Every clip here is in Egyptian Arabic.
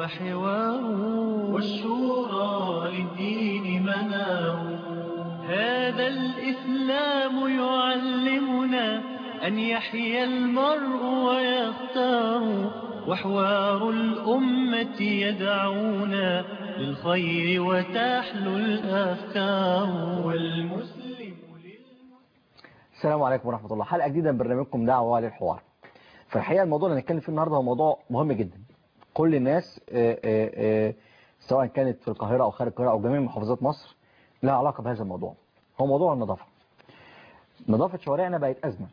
وحوار والشورى للدين منار هذا الإسلام يعلمنا أن يحيا المرء ويختار وحوار الأمة يدعونا للخير وتحلو الأفكار والمسلم السلام عليكم ورحمة الله حلقة جديدة من برنامجكم دعوة للحوار في الحقيقة الموضوع اللي هنتكلم فيه النهاردة هو موضوع مهم جدا كل الناس آه، آه، آه، سواء كانت في القاهرة أو خارج القاهرة أو جميع محافظات مصر لها علاقة بهذا الموضوع هو موضوع النظافة نظافة شوارعنا بقت أزمة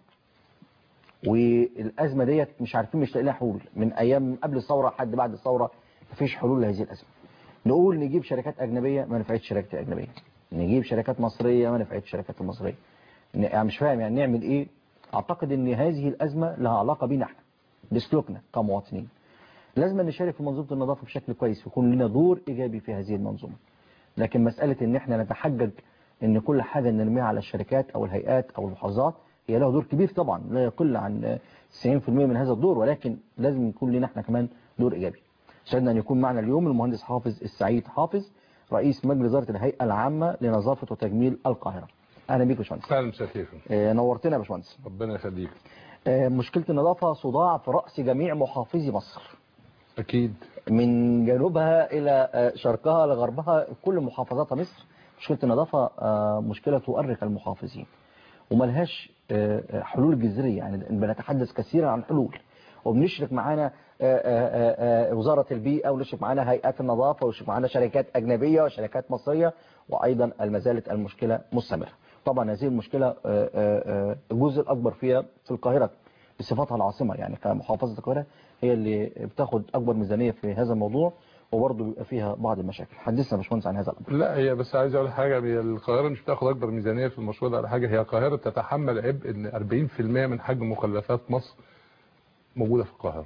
والأزمة ديت مش عارفين مش لاقيين لها حلول من أيام قبل الثورة لحد بعد الثورة مفيش حلول لهذه الأزمة نقول نجيب شركات أجنبية ما نفعتش شركات أجنبية نجيب شركات مصرية ما نفعتش شركات المصرية ن- يعني مش فاهم يعني نعمل إيه أعتقد إن هذه الأزمة لها علاقة بينا احنا بسلوكنا كمواطنين لازم نشارك في منظومة النظافة بشكل كويس ويكون لنا دور إيجابي في هذه المنظومة لكن مسألة إن إحنا نتحجج إن كل حاجة نرميها على الشركات أو الهيئات أو المحافظات هي لها دور كبير طبعا لا يقل عن 90% من هذا الدور ولكن لازم يكون لنا إحنا كمان دور إيجابي سعدنا أن يكون معنا اليوم المهندس حافظ السعيد حافظ رئيس مجلس إدارة الهيئة العامة لنظافة وتجميل القاهرة أهلا بيك يا باشمهندس اهلا وسهلا آه، نورتنا يا باشمهندس ربنا يخليك آه، مشكلة النظافة صداع في رأس جميع محافظي مصر اكيد من جنوبها إلى آه، شرقها لغربها كل محافظات مصر مشكلة النظافة آه، مشكلة تؤرق المحافظين وملهاش آه، آه، حلول جذرية يعني بنتحدث كثيرا عن حلول وبنشرك معانا آه، آه، آه، وزارة البيئة ونشرك معانا هيئات النظافة ونشرك معانا شركات أجنبية وشركات مصرية وأيضا ما زالت المشكلة مستمرة طبعا هذه المشكلة آه، آه، آه، الجزء الأكبر فيها في القاهرة بصفتها العاصمة يعني كمحافظة القاهرة هي اللي بتاخد أكبر ميزانية في هذا الموضوع وبرضه بيبقى فيها بعض المشاكل حدثنا يا باشمهندس عن هذا الأمر لا هي بس عايز اقول حاجه هي القاهره مش بتاخد اكبر ميزانيه في المشروع ده على حاجه هي القاهره بتتحمل عبء ان 40% من حجم مخلفات مصر موجوده في القاهره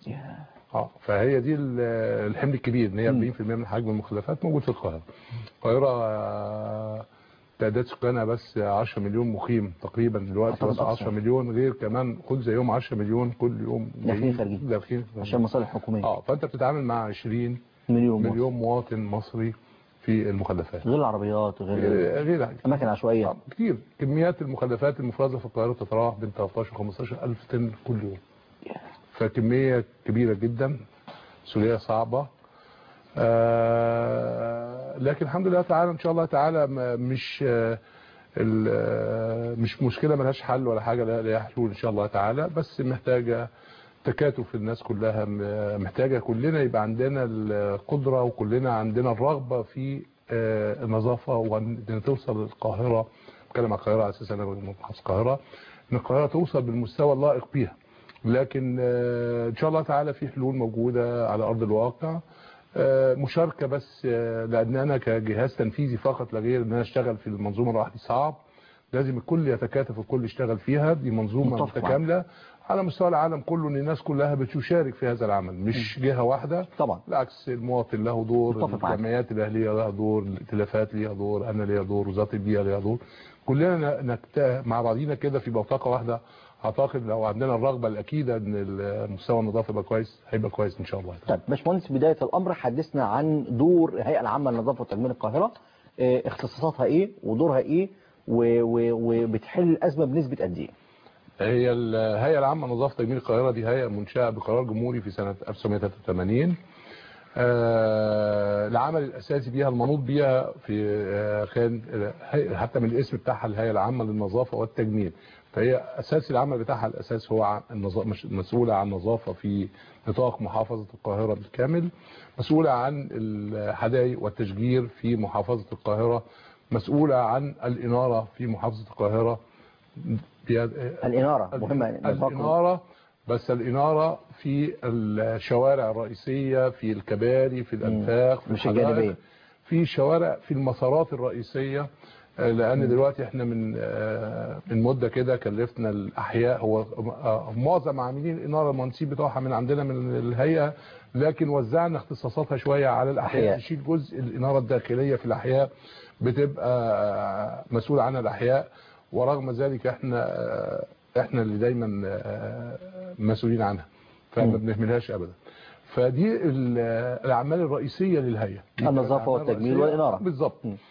اه فهي دي ال- الحمل الكبير ان هي 40% من حجم المخلفات موجود في القاهره القاهره آه، تعداد سكانها بس 10 مليون مقيم تقريبا دلوقتي أعتقد بس أكثر. 10 مليون غير كمان خد زيهم 10 مليون كل يوم داخلين جايين- خارجين. داخلين عشان مصالح حكومية اه فانت بتتعامل مع 20 مليون مواطن. مليون مواطن مصري في المخلفات غير العربيات غير غير غير حاجة. أماكن عشوائية آه، كتير كميات المخلفات المفرزه في القاهره تتراوح بين 13 و 15 الف طن كل يوم فكميه كبيره جدا مسؤوليه صعبه آه لكن الحمد لله تعالى ان شاء الله تعالى ما- مش آه ال- آه، مش مشكله ملهاش حل ولا حاجه لا لها حلول ان شاء الله تعالى بس محتاجه تكاتف الناس كلها م- محتاجه كلنا يبقى عندنا القدره وكلنا عندنا الرغبه في آه، النظافه وان توصل القاهره بتكلم عن القاهره على اساس انا من محافظه القاهره ان القاهره توصل بالمستوى اللائق بيها لكن آه، ان شاء الله تعالى في حلول موجوده على ارض الواقع آه، مشاركه بس آه، لان انا كجهاز تنفيذي فقط لا غير ان انا اشتغل في المنظومه لوحدي صعب لازم الكل يتكاتف والكل يشتغل فيها دي منظومه متفق معاك. متكامله على مستوى العالم كله ان الناس كلها بتشارك في هذا العمل مش جهه واحده طبعا بالعكس المواطن له دور متفق معاك. الجمعيات الاهليه لها دور الائتلافات ليها دور انا ليا دور وزاره البيئه ليها دور كلنا نكت... مع بعضينا كده في بوتقه واحده اعتقد لو عندنا الرغبه الاكيده ان مستوى النظافه يبقى كويس هيبقى كويس ان شاء الله طيب باشمهندس بداية الأمر حدثنا عن دور الهيئة العامة للنظافة وتجميل القاهرة آه، اختصاصاتها إيه ودورها إيه و- و- وبتحل الأزمة بنسبة قد إيه هي الهيئه العامه لنظافه تجميل القاهره دي هيئه منشاه بقرار جمهوري في سنه 1983 آه، العمل الاساسي بيها المنوط بيها في آه، كان آه، حتى من الاسم بتاعها الهيئه العامه للنظافه والتجميل فهي اساس العمل بتاعها الاساس هو عن النظا- مش- مسؤوله عن نظافه في نطاق محافظه القاهره بالكامل مسؤوله عن الحدائق والتشجير في محافظه القاهره مسؤوله عن الاناره في محافظه القاهره الإنارة مهمة نطاق- الإنارة بس الإنارة في الشوارع الرئيسية في الكباري في الأنفاق في مش الحدائق، الجانبية. في شوارع في المسارات الرئيسية آه، لأن دلوقتي احنا من آه، من مدة كده كلفنا الأحياء هو آه، معظم عاملين الإنارة المهندسين بتوعها من عندنا من الهيئة لكن وزعنا اختصاصاتها شوية على الأحياء أحياء. تشيل جزء الإنارة الداخلية في الأحياء بتبقى آه، مسؤول عنها الأحياء ورغم ذلك احنا آه، احنا اللي دايما آه، مسؤولين عنها فما بنهملهاش ابدا فدي ال- الاعمال الرئيسيه للهيئه دي النظافة الأعمال والتجميل الرئيسية. والإنارة. بالظبط م.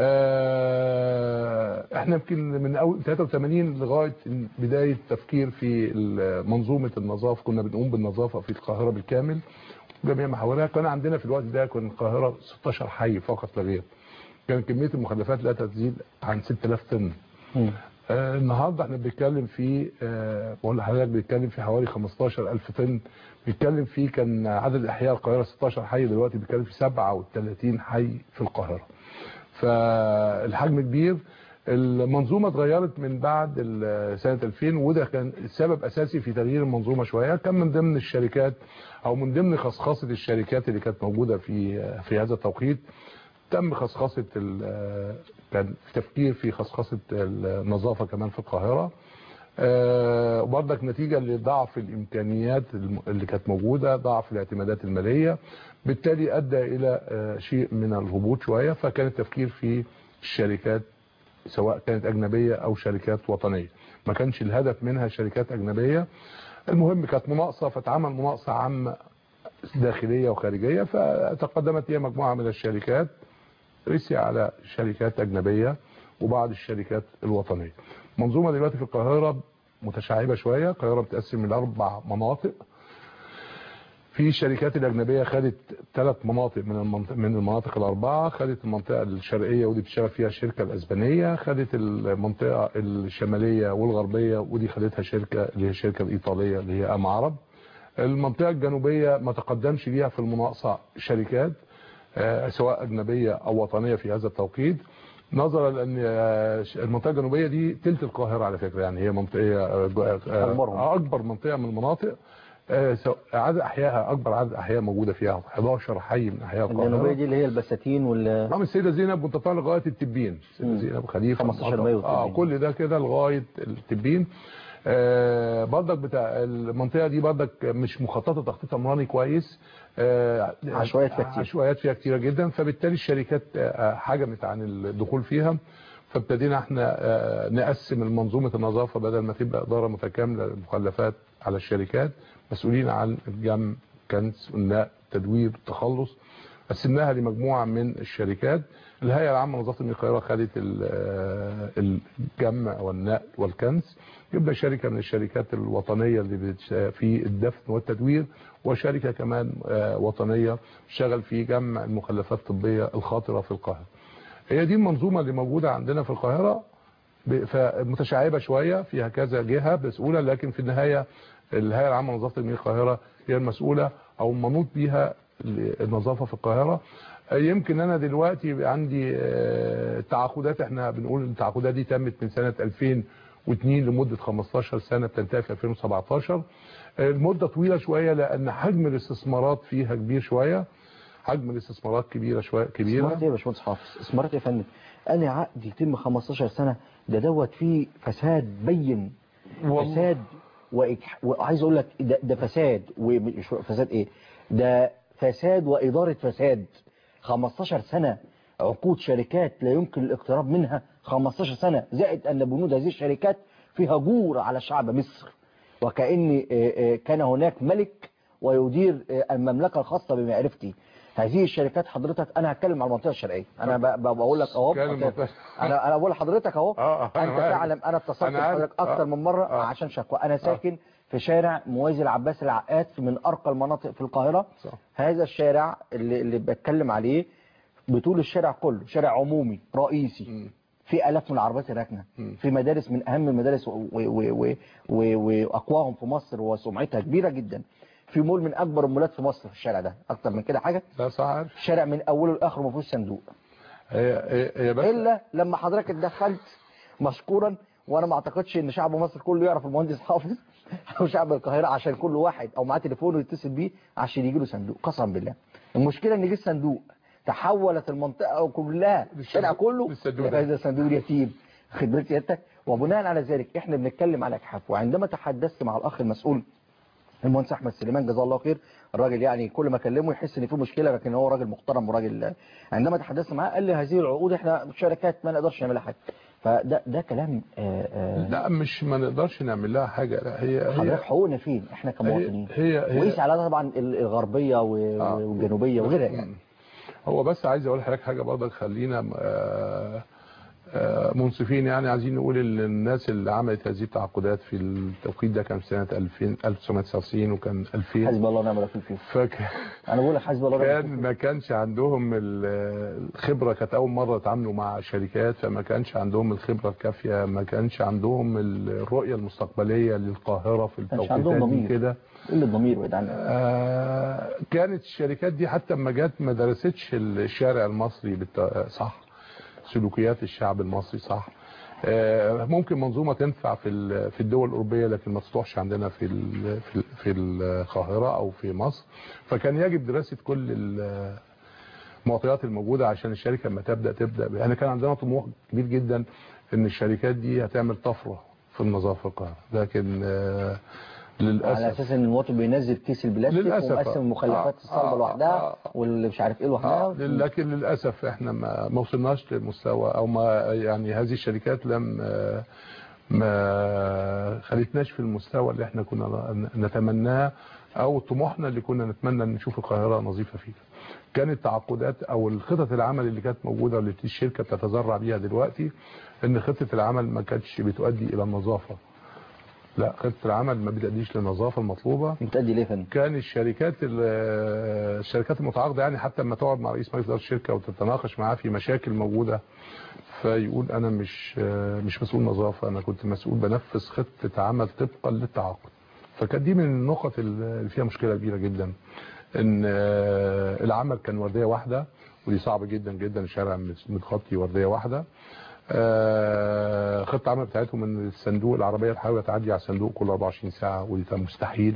آه، احنا يمكن من اول 83 لغايه بدايه تفكير في منظومه النظافه كنا بنقوم بالنظافه في القاهره بالكامل جميع محاورها كان عندنا في الوقت ده كان القاهره 16 حي فقط لا غير كان كميه المخلفات لا تزيد عن 6000 طن مم. آه النهارده احنا بنتكلم في آه بقول لحضرتك بنتكلم في حوالي 15000 طن بنتكلم في كان عدد احياء القاهره 16 حي دلوقتي بنتكلم في 37 حي في القاهره فالحجم كبير المنظومه اتغيرت من بعد ال- سنه 2000 وده كان سبب اساسي في تغيير المنظومه شويه كان من ضمن الشركات او من ضمن خصخصه الشركات اللي كانت موجوده في في هذا التوقيت تم خصخصه ال- كان في تفكير في خصخصه النظافه كمان في القاهره آه، وبرضك نتيجه لضعف الامكانيات الم- اللي كانت موجوده ضعف الاعتمادات الماليه بالتالي ادى الى آه، شيء من الهبوط شويه فكان التفكير في الشركات سواء كانت اجنبيه او شركات وطنيه ما كانش الهدف منها شركات اجنبيه المهم كانت مناقصه فتعمل مناقصه عامه داخليه وخارجيه فتقدمت هي مجموعه من الشركات رسي على شركات أجنبية وبعض الشركات الوطنية منظومة دلوقتي في القاهرة متشعبة شوية القاهرة بتقسم لأربع مناطق في الشركات الأجنبية خدت ثلاث مناطق من المنطقة من المناطق الأربعة خدت المنطقة الشرقية ودي بتشتغل فيها الشركة الأسبانية خدت المنطقة الشمالية والغربية ودي خدتها شركة اللي هي الشركة الإيطالية اللي هي أم عرب المنطقة الجنوبية ما تقدمش ليها في المناقصة شركات آه، سواء أجنبية أو وطنية في هذا التوقيت نظرا لأن آه، المنطقة الجنوبية دي تلت القاهرة على فكرة يعني هي منطقة آه، آه، أكبرهم. آه، أكبر منطقة من المناطق آه، سو- عدد أحيائها أكبر عدد أحياء موجودة فيها 11 حي من أحياء الجنوبية القاهرة دي اللي هي البساتين وال نعم السيدة زينب منتطلع لغاية التبين السيدة مم. زينب خليفة 15 مايو اه التبين. كل ده كده لغاية التبين آه برضك بتاع المنطقة دي برضك مش مخططة تخطيط عمراني كويس آه عشوائيات فيها كتير. عشوائيات فيها كتيرة جدا فبالتالي الشركات آه حجمت عن الدخول فيها فابتدينا احنا آه نقسم المنظومة النظافة بدل ما تبقى إدارة متكاملة للمخلفات على الشركات مسؤولين عن الجمع كنس والنقل تدوير التخلص قسمناها لمجموعة من الشركات الهيئة العامة لنظافة المياه القاهرة خدت ال- آه، الجمع والنقل والكنس جبنا شركة من الشركات الوطنية اللي بتش- في الدفن والتدوير وشركة كمان آه، وطنية تشتغل في جمع المخلفات الطبية الخاطرة في القاهرة هي دي المنظومة اللي موجودة عندنا في القاهرة ب- فمتشعبة شوية فيها كذا جهة مسؤولة لكن في النهاية الهيئة العامة لنظافة المياه القاهرة هي المسؤولة أو منوط بيها النظافة في القاهرة يمكن أنا دلوقتي يبقى عندي آه، تعاقدات احنا بنقول التعاقدات دي تمت من سنة 2002 لمدة 15 سنة بتنتهي في 2017 المدة طويلة شوية لأن حجم الاستثمارات فيها كبير شوية حجم الاستثمارات كبيرة شوية كبيرة اسمارات ايه يا باشمهندس حافظ اسمارات ايه يا فندم انا عقد يتم 15 سنه ده دوت فيه فساد بين والله. فساد وإجح... وعايز اقول لك ده, ده فساد ومش فساد ايه ده فساد واداره فساد 15 سنه عقود شركات لا يمكن الاقتراب منها 15 سنه زائد ان بنود هذه الشركات فيها جور على شعب مصر وكأن آه، آه، كان هناك ملك ويدير آه، المملكة الخاصة بمعرفتي هذه الشركات حضرتك انا هتكلم على المنطقه الشرقيه انا ب- ب- بقول لك اهو كان المنطقة- انا انا بقول لحضرتك اهو آه، آه، أنا انت عارف. تعلم انا اتصلت أنا عارف. بحضرتك اكتر آه. من مره آه. عشان شكوى انا ساكن في شارع موازي العباس العقاد من ارقى المناطق في القاهره صح. هذا الشارع اللي اللي بتكلم عليه بطول الشارع كله شارع عمومي رئيسي مم. في الاف من العربيات الراكنه مم. في مدارس من اهم المدارس و- و- و- و- واقواهم في مصر وسمعتها كبيره جدا في مول من اكبر المولات في مصر في الشارع ده اكتر من كده حاجه لا صح عارف شارع من اوله لاخره ما فيهوش صندوق هي هي- هي بس الا لما حضرتك اتدخلت مشكورا وانا ما اعتقدش ان شعب مصر كله يعرف المهندس حافظ او شعب القاهره عشان كل واحد او معاه تليفون يتصل بيه عشان يجي له صندوق قسما بالله المشكله ان جه الصندوق تحولت المنطقه كلها الشارع كله للصندوق ده. هذا صندوق اليتيم خدمه سيادتك وبناء على ذلك احنا بنتكلم على اجحاف وعندما تحدثت مع الاخ المسؤول المهندس احمد سليمان جزاه الله خير الراجل يعني كل ما اكلمه يحس ان في مشكله لكن هو راجل محترم وراجل عندما تحدثت معاه قال لي هذه العقود احنا شركات ما نقدرش نعملها حاجه فده ده كلام آه، آه، لا مش ما نقدرش نعمل لها حاجه لا هي حضرتك هي حقوقنا فين احنا كمواطنين هي هي وقيس على ده طبعا ال- الغربيه و- آه. والجنوبيه وغيرها يعني هو بس عايز اقول لحضرتك حاجه برضك خلينا آه، آه، منصفين يعني عايزين نقول ان الناس اللي عملت هذه التعاقدات في التوقيت ده كان في سنه 2000 1999 وكان 2000 حسبي الله ونعم الوكيل فيهم فكان انا بقول لك حسبي الله ونعم الوكيل كان ما كانش عندهم ال- الخبرة كانت أول مرة يتعاملوا مع شركات فما كانش عندهم الخبرة الكافية ما كانش عندهم الرؤية المستقبلية للقاهرة في كانش عندهم التوقيتات دي ضمير. كده قله الضمير بعيد عنك آه، كانت الشركات دي حتى ما جت ما درستش الشارع المصري بالت- صح سلوكيات الشعب المصري صح آه، ممكن منظومة تنفع في ال- في الدول الأوروبية لكن ما تسطحش عندنا في ال- في ال- في القاهرة أو في مصر فكان يجب دراسة كل ال- المعطيات الموجودة عشان الشركة لما تبدأ تبدأ ب- احنا كان عندنا طموح كبير جدا ان الشركات دي هتعمل طفرة في النظافة في القاهرة لكن آه، للأسف على اساس ان المواطن بينزل كيس البلاستيك للأسف. ومقسم المخلفات آه. الصلبه آه. لوحدها آه. واللي مش عارف ايه آه، لوحدها لكن للأسف احنا ما ما وصلناش للمستوى او ما يعني هذه الشركات لم آه، ما خلتناش في المستوى اللي احنا كنا نتمناه او طموحنا اللي كنا نتمنى ان نشوف القاهرة نظيفة فيه كانت تعاقدات او الخطط العمل اللي كانت موجودة واللي الشركة بتتذرع بيها دلوقتي ان خطة العمل ما كانتش بتؤدي الى النظافة لا خطة العمل ما بتأديش للنظافة المطلوبة بتأدي ليه يا فندم؟ كان الشركات ال- الشركات المتعاقده يعني حتى لما تقعد مع رئيس مجلس اداره الشركه وتتناقش معاه في مشاكل موجوده فيقول انا مش مش مسؤول نظافه انا كنت مسؤول بنفذ خطه عمل طبقا للتعاقد فكانت دي من النقط اللي فيها مشكله كبيره جدا ان آه، العمل كان ورديه واحده ودي صعبه جدا جدا الشارع متغطي ورديه واحده آه، خطه العمل بتاعتهم ان الصندوق العربيه تحاول تعدي على الصندوق كل 24 ساعه ودي كان مستحيل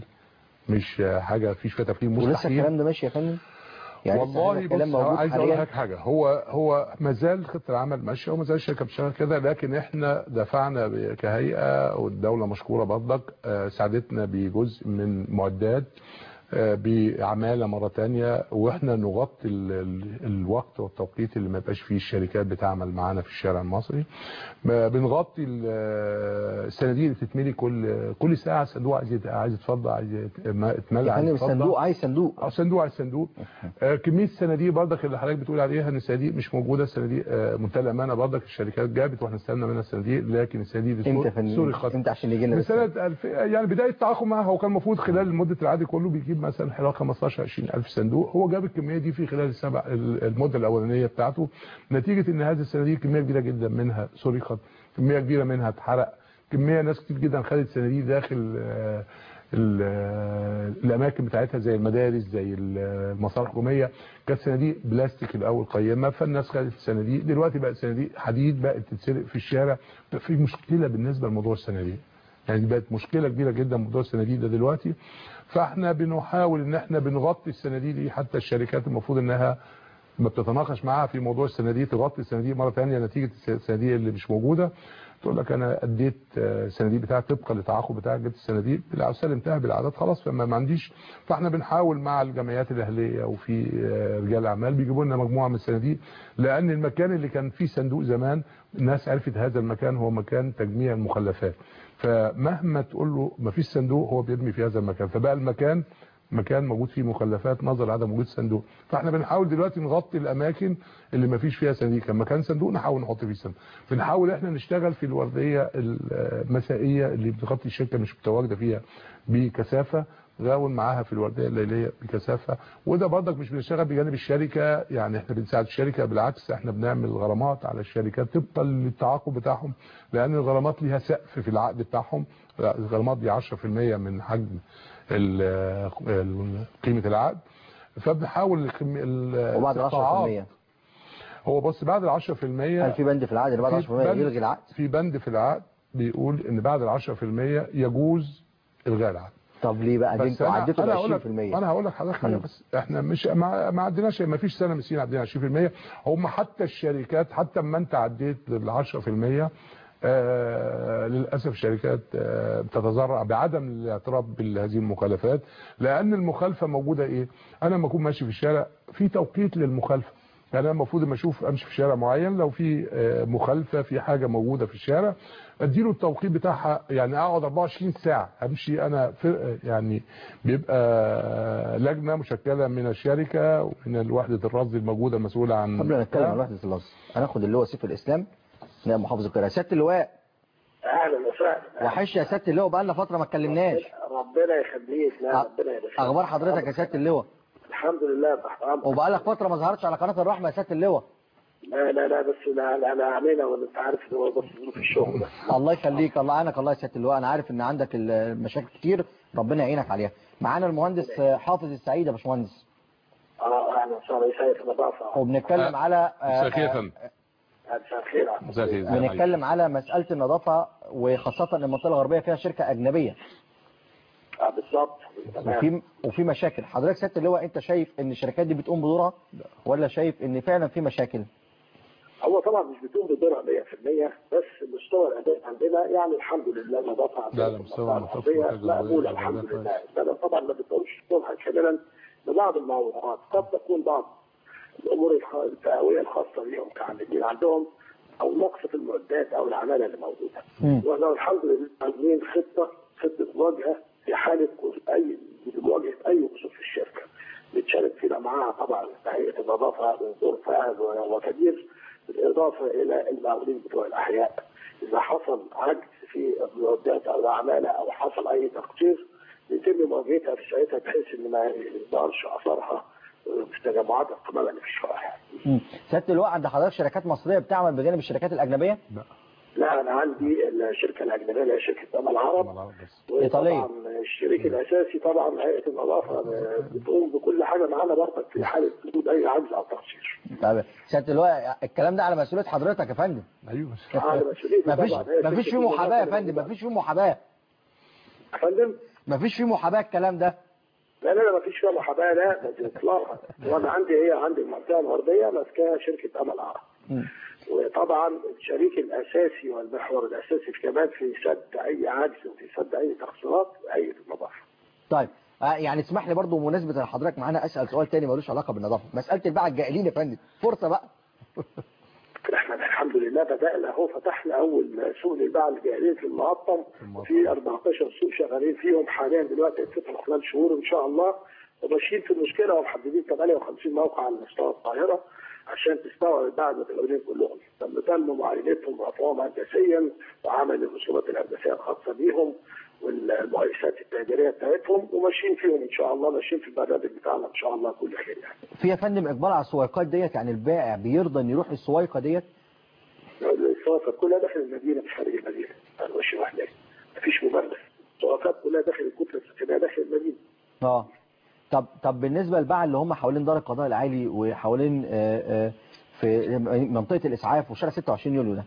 مش حاجه فيش فيها تفكير ولسه مستحيل الكلام ده ماشي يا فندم؟ يعني لسه هذا والله الكلام بص موجود عايز اقول حاليا لك حاجه هو هو ما زال خطه العمل ماشيه وما زال الشركه بتشتغل كده لكن احنا دفعنا ب- كهيئه والدوله مشكوره برضك آه، ساعدتنا بجزء من معدات آه، بعماله مره تانية واحنا نغطي ال- ال- الوقت والتوقيت اللي ما يبقاش فيه الشركات بتعمل معانا في الشارع المصري ما بنغطي ال- آه، الصناديق اللي بتتملي كل كل ساعه صندوق عايز يت- عايز يتفضى عايز يت- يتملى يا عايز فندم يتفضى. الصندوق عايز صندوق اه صندوق على الصندوق آه كميه الصناديق برضك اللي حضرتك بتقول عليها ان الصناديق مش موجوده الصناديق آه منتهى الامانه برضك الشركات جابت واحنا استلمنا منها الصناديق لكن الصناديق دي امتى يا فندم؟ سرقت امتى عشان يجي لنا من بس؟ سنه 2000 يعني بدايه التعاقد معها هو كان المفروض خلال مده العقد كله بيجيب مثلا حوالي 15 20 الف صندوق هو جاب الكميه دي في خلال السبع المده الاولانيه بتاعته نتيجه ان هذه الصناديق كميه كبيره جدا منها سرقت كميه كبيره منها اتحرق كميه ناس كتير جدا خدت صناديق داخل آه، ال- آه، الاماكن بتاعتها زي المدارس زي المصالح الحكوميه كانت صناديق بلاستيك الاول قيمه فالناس خدت الصناديق دلوقتي بقت صناديق حديد بقت تتسرق في الشارع في مشكله بالنسبه لموضوع الصناديق يعني بقت مشكله كبيره جدا موضوع الصناديق ده دلوقتي فاحنا بنحاول ان احنا بنغطي الصناديق دي حتى الشركات المفروض انها ما بتتناقش معاها في موضوع الصناديق تغطي الصناديق مره ثانيه نتيجه الصناديق اللي مش موجوده تقول لك انا اديت آه، الصناديق بتاعتي طبقا للتعاقد بتاعك جبت الصناديق بالعسل انتهى بالاعداد خلاص فما ما عنديش فاحنا بنحاول مع الجمعيات الاهليه وفي آه، رجال اعمال بيجيبوا لنا مجموعه من الصناديق لان المكان اللي كان فيه صندوق زمان الناس عرفت هذا المكان هو مكان تجميع المخلفات فمهما تقول له ما فيش صندوق هو بيرمي في هذا المكان فبقى المكان مكان موجود فيه مخلفات نظر عدم وجود صندوق فاحنا بنحاول دلوقتي نغطي الاماكن اللي ما فيش فيها صناديق لما كان صندوق نحاول نحط فيه صندوق بنحاول احنا نشتغل في الورديه المسائيه اللي بتغطي الشركه مش متواجده فيها بكثافه غاون معاها في الورديه الليليه بكثافه وده برضك مش بنشتغل بجانب الشركه يعني احنا بنساعد الشركه بالعكس احنا بنعمل غرامات على الشركات طبقا للتعاقد بتاعهم لان الغرامات ليها سقف في العقد بتاعهم الغرامات دي 10% من حجم ال- ال- قيمه العقد فبنحاول الكم- ال- وبعد ال القطاعات- 10% هو بص بعد ال 10% هل في بند في العقد اللي بعد في 10% بند- يلغي العقد؟ في بند في العقد بيقول ان بعد ال 10% يجوز الغاء العقد طب ليه بقى دي بس انتوا انا عديتوا انا ال هقول لك 20% انا هقول لك حضرتك حاجه مم. بس احنا مش ما, ما عديناش ما فيش سنه من السنين عدينا 20% هم حتى الشركات حتى اما انت عديت لل 10% آه للاسف الشركات آه بتتذرع بعدم الاعتراف بهذه المخالفات لان المخالفه موجوده ايه انا لما اكون ماشي في الشارع في توقيت للمخالفه يعني انا المفروض لما اشوف امشي في شارع معين لو في آه، مخالفه في حاجه موجوده في الشارع اديله التوقيت بتاعها يعني اقعد 24 ساعه امشي انا في يعني بيبقى لجنه مشكله من الشركه ومن وحده الرصد الموجوده المسؤوله عن قبل ما نتكلم عن وحده اللفظ هناخد اللواء سيف الاسلام نائب محافظ القاهره سياده اللواء اهلا وسهلا وحش يا سياده اللواء بقى لنا فتره ما اتكلمناش ربنا يخليك لا أ- ربنا يخليك اخبار حضرتك يا سياده اللواء الحمد لله تحت امرك وبقى لك فتره ما ظهرتش على قناه الرحمه يا سياده اللواء لا لا لا بس لا لا لا علينا ولا انت عارف ان هو بس ظروف الشغل بس الله يخليك الله يعينك الله يا سياده اللواء انا عارف ان عندك المشاكل كتير ربنا يعينك عليها معانا المهندس حافظ السعيد يا باشمهندس اه اهلا وسهلا يسعدك النظافه وبنتكلم على مساء الخير يا فندم مساء الخير مساء الخير بنتكلم على مساله النظافه وخاصه ان المنطقه الغربيه فيها شركه اجنبيه اه بالظبط تمام وفي وفي مشاكل حضرتك سياده اللواء انت شايف ان الشركات دي بتقوم بدورها ولا شايف ان فعلا في مشاكل هو طبعا مش بتقوم بدورها 100% بس مستوى الاداء عندنا يعني الحمد لله النظافه لا، عندنا لا، في مستوى المنطقة النظافة الغربية والحاجة مقبوله الغربية الحمد شغالة لله انما طبعا ما بتقومش دورها كاملا لبعض الموضوعات قد تكون بعض الامور الخ- التهويه الخاصه بهم كعاملين عندهم او نقص في المعدات او العماله اللي موجوده مم. واحنا الحمد لله عاملين خطه خطه مواجهه في حاله اي مواجهه اي قصور في الشركه بتشارك فينا معاها طبعا هيئه النظافه دور فاعل وكبير بالاضافه الى المقاولين بتوع الاحياء اذا حصل عجز في المعدات او العماله او حصل اي تقصير يتم مواجهتها في ساعتها بحيث ان ما يظهرش اثرها في تجمعات القمامه اللي في الشوارع. مم. سياده اللواء عند حضرتك شركات مصريه بتعمل بجانب الشركات الاجنبيه لا انا عندي الشركه الاجنبيه اللي هي شركه امل العرب إيطالية. وطبعا الشريك الاساسي طبعا هيئه النظافه بتقوم بكل حاجه معانا برضك في حاله وجود اي عجز او تقصير. طيب سياده اللواء الكلام ده على مسؤوليه حضرتك يا فندم ايوه على مسؤوليتي مفيش طبعا هي مفيش شركة فيه محاباه يا النظافة فندم اللي مفيش فيه محاباه يا فندم مفيش فيه محاباه الكلام ده لا لا لا مفيش فيها محاباه لا بس اطلاقا وانا عندي هي عندي المنطقه الغربيه ماسكاها شركه امل العرب. مم. وطبعا الشريك الاساسي والمحور الاساسي في كمان في سد اي عجز وفي سد اي تقصيرات هيئه النظافه. طيب آه، يعني اسمح لي برضو بمناسبه ان حضرتك معانا اسال سؤال تاني ملوش علاقه بالنظافه مساله الباعة الجائلين يا فندم فرصه بقى احنا الحمد لله بدانا اهو فتحنا اول سوق للباعة الجاهلين في المقطم في 14 سوق شغالين فيهم حاليا دلوقتي هيتفتحوا خلال شهور ان شاء الله وماشيين في المشكله ومحددين 58 موقع على مستوى القاهره عشان تستوعب الباعة المتجولين كلهم تم تم معاينتهم ورفعهم هندسيا وعمل الرسومات الهندسيه الخاصه بيهم والمؤسسات التاجريه بتاعتهم وماشيين فيهم ان شاء الله ماشيين في البرنامج بتاعنا ان شاء الله كل خير يعني. في يا فندم اقبال على السويقات ديت يعني البائع بيرضى ان يروح السويقه ديت السواقات كلها داخل المدينه مش خارج المدينه انا ماشي واحده مفيش مبالغه السواقات كلها داخل الكتله السكنيه داخل المدينه اه طب طب بالنسبه للباعة اللي هم حوالين دار القضاء العالي وحوالين آه، آه، في منطقه الاسعاف وشارع 26 يوليو ده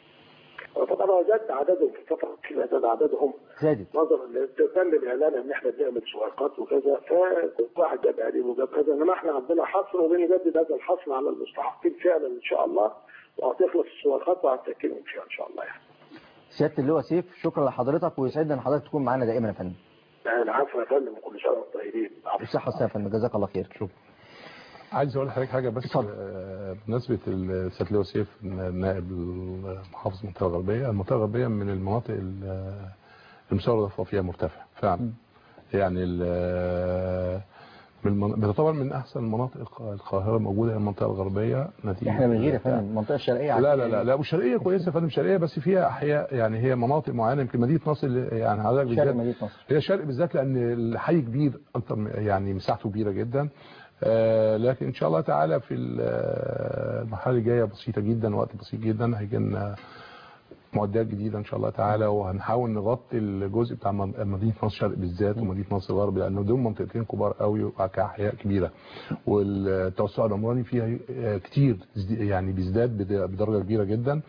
طبعا زاد عددهم في الفتره الاخيره زاد عددهم زادت نظرا لتم الاعلان ان احنا بنعمل سواقات وكذا فكل واحد جاب قريب وجاب كذا انما احنا عندنا حصر وبنجدد هذا الحصر على المستحقين فعلا ان شاء الله وهتخلص السواقات وهتسكنهم فيها ان شاء الله يعني. سياده اللواء سيف شكرا لحضرتك ويسعدنا ان حضرتك تكون معانا دائما يا فندم العفو يا فندم وكل سنه وانتم طيبين العفو. بالصحه والسلامه يا فندم جزاك الله خير شكرا عايز اقول لحضرتك حاجه بس اتفضل. آه، بمناسبه السيد لواء سيف نائب محافظ المنطقه الغربيه المنطقه الغربيه من المناطق ال- المستوى الرفاه فيها مرتفع فعلا يعني ال- من المن- بتعتبر من احسن المناطق القاهره موجوده هي المنطقه الغربيه نتيجه احنا من غير يا فندم المنطقه الشرقيه لا لا لا لا والشرقيه كويسه يا فندم الشرقيه بس فيها احياء يعني هي مناطق معينه يمكن مدينه نصر اللي- يعني حضرتك شرق بالذات مدينه نصر هي الشرق بالذات لان الحي كبير اكتر من- يعني مساحته كبيره جدا آه، لكن ان شاء الله تعالى في ال- آه، المرحله الجايه بسيطه جدا وقت بسيط جدا هيجي لنا معدات جديده ان شاء الله تعالى وهنحاول نغطي الجزء بتاع من- مدينه نصر الشرق بالذات ومدينه نصر الغرب لان دول منطقتين كبار قوي كاحياء كبيره والتوسع العمراني فيها آه، كتير يعني بيزداد بد- بدرجه كبيره جدا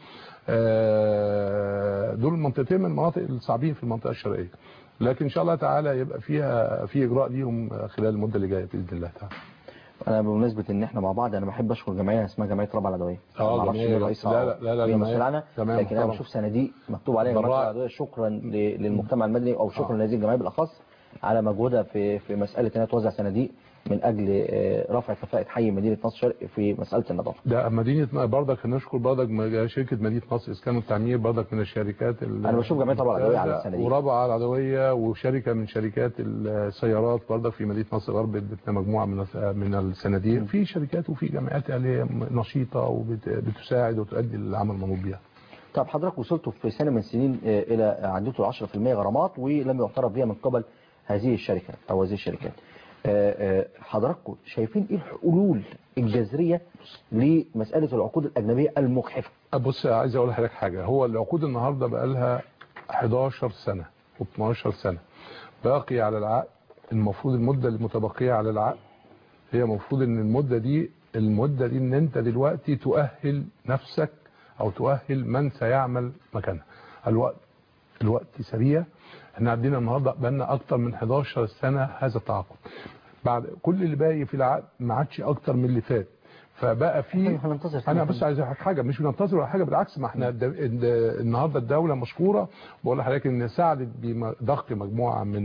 آه، دول منطقتين من المناطق الصعبين في المنطقه الشرقيه لكن ان شاء الله تعالى يبقى فيها في اجراء ليهم خلال المده اللي جايه باذن الله تعالى انا بمناسبه ان احنا مع بعض انا بحب اشكر جمعيه اسمها جمعيه رابعه العدويه آه، ما اعرفش جمعية- مين رئيسها لا، لا، لا، لا، مين جمعية- مسؤول عنها جمعية لكن انا محترمة. بشوف صناديق مكتوب عليها جمعيه بالرأي. رابعه العدويه شكرا ل- للمجتمع المدني او شكرا لهذه الجمعيه بالاخص على مجهودها في في مساله انها توزع صناديق من اجل آه، رفع كفاءه حي مدينه نصر شرق في مساله النظافه ده مدينة برضك نشكر برضك م- شركة مدينة نصر إسكان والتعمير برضك من الشركات ال- أنا بشوف جمعية رابعة العدوية على السنة دي. ورابعة العدوية وشركة من شركات السيارات برضك في مدينة نصر غرب ادتنا مجموعة من الس- من الصناديق في شركات وفي جمعيات اللي هي نشيطة وبتساعد وتؤدي العمل المنوط بها طب حضرتك وصلتوا في سنه من السنين آه، الى عديتوا 10% غرامات ولم يعترف بها من قبل هذه الشركات او هذه الشركات آه، آه، حضراتكم شايفين ايه الحلول الجذريه لمساله العقود الاجنبيه المجحفه بص عايز اقول لحضرتك حاجه هو العقود النهارده بقى لها 11 سنه و12 سنه باقي على العقد المفروض المده المتبقيه على العقد هي المفروض ان المده دي المده دي ان انت دلوقتي تؤهل نفسك او تؤهل من سيعمل مكانها الوقت الوقت سريع احنا عندنا النهارده بقالنا اكتر من 11 سنه هذا التعاقد بعد كل اللي باقي في العقد ما عادش اكتر من اللي فات فبقى في إحنا هننتظر سنة انا تانية. بس عايز اقول حاجه مش بننتظر ولا حاجه بالعكس ما احنا الد- الد- النهارده الدوله مشكوره بقول لحضرتك ان ساعدت بضخ مجموعه من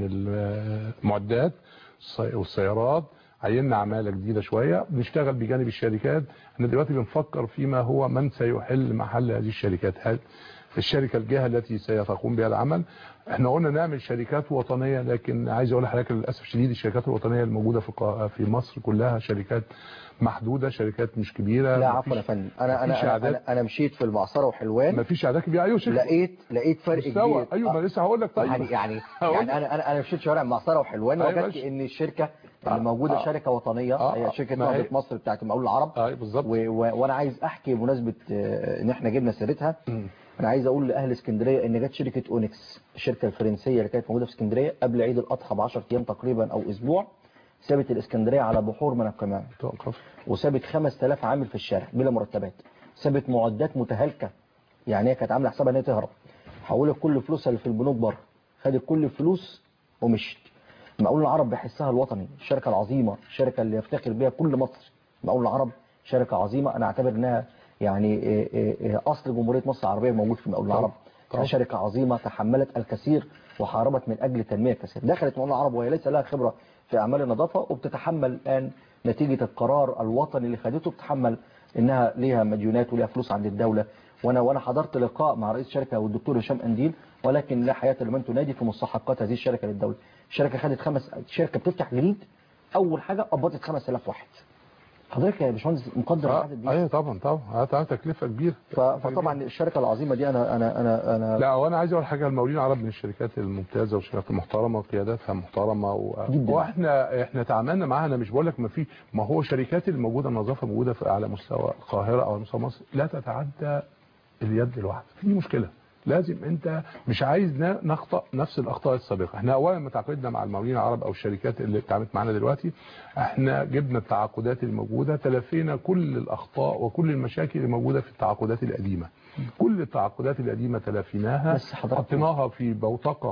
المعدات السي- والسيارات عيننا عماله جديده شويه بنشتغل بجانب الشركات احنا دلوقتي بنفكر فيما هو من سيحل محل هذه الشركات هل الشركه الجهه التي سيقوم بها العمل احنا قلنا نعمل شركات وطنيه لكن عايز اقول لحضرتك للاسف الشديد الشركات الوطنيه الموجوده في القا- في مصر كلها شركات محدوده شركات مش كبيره لا مفيش- عفوا يا فندم انا مفيش انا أعداد. انا, أنا مشيت في المعصره وحلوان مفيش اعداد كبيره ايوه شركه لقيت لقيت فرق مستوى كبير ايوه ما آه. لسه هقول لك طيب يعني يعني هقول يعني لك. انا انا انا مشيت شوارع المعصره وحلوان أيوة وجدت ماشي. ان الشركه اللي آه، موجوده آه. شركه وطنيه آه، هي آه. شركه ما هي- نهضه مصر بتاعت المقاول العرب ايوه بالظبط و... و... وانا عايز احكي بمناسبه آه، ان احنا جبنا سيرتها مم. انا عايز اقول لاهل اسكندريه ان جت شركه اونكس الشركه الفرنسيه اللي كانت موجوده في اسكندريه قبل عيد الاضحى ب 10 ايام تقريبا او اسبوع سابت الاسكندريه على بحور من القمامه توقف وسابت 5000 عامل في الشارع بلا مرتبات سابت معدات متهالكه يعني هي كانت عامله حسابها ان هي تهرب حولت كل فلوسها اللي في البنوك بره خدت كل الفلوس ومشت مقاول العرب بيحسها الوطني الشركه العظيمه الشركه اللي يفتخر بها كل مصر مقاول العرب شركه عظيمه انا اعتبر انها يعني إيه إيه إيه اصل جمهوريه مصر العربيه موجود في مقاول العرب طبعا. شركه عظيمه تحملت الكثير وحاربت من اجل تنميه كثير دخلت مقاول العرب وهي ليس لها خبره في اعمال النظافه وبتتحمل الان نتيجه القرار الوطني اللي خدته بتتحمل انها ليها مديونات وليها فلوس عند الدوله وانا وانا حضرت لقاء مع رئيس الشركه والدكتور هشام انديل ولكن لا حياه لمن تنادي في مستحقات هذه الشركه للدوله الشركه خدت خمس شركه بتفتح جديد اول حاجه قبضت 5000 واحد حضرتك يا باشمهندس مقدر آه، العدد دي ايوه طبعا طبعا آه، طبعا تكلفه كبيره ف- فطبعا الشركه العظيمه دي انا انا انا انا لا وانا عايز اقول حاجه المقاولين العرب من الشركات الممتازه والشركات المحترمه وقياداتها محترمه و... جداً. واحنا احنا تعاملنا معاها انا مش بقول لك ما في ما هو الشركات اللي موجوده النظافه موجوده في على مستوى القاهره او على مستوى مصر لا تتعدى اليد الواحده في مشكله لازم انت مش عايز ن- نخطا نفس الاخطاء السابقه احنا اولا ما تعاقدنا مع المقاولين العرب او الشركات اللي اتعاملت معانا دلوقتي احنا جبنا التعاقدات الموجوده تلافينا كل الاخطاء وكل المشاكل اللي موجوده في التعاقدات القديمه كل التعاقدات القديمه تلافيناها بس حضرتك- حطيناها في بوتقه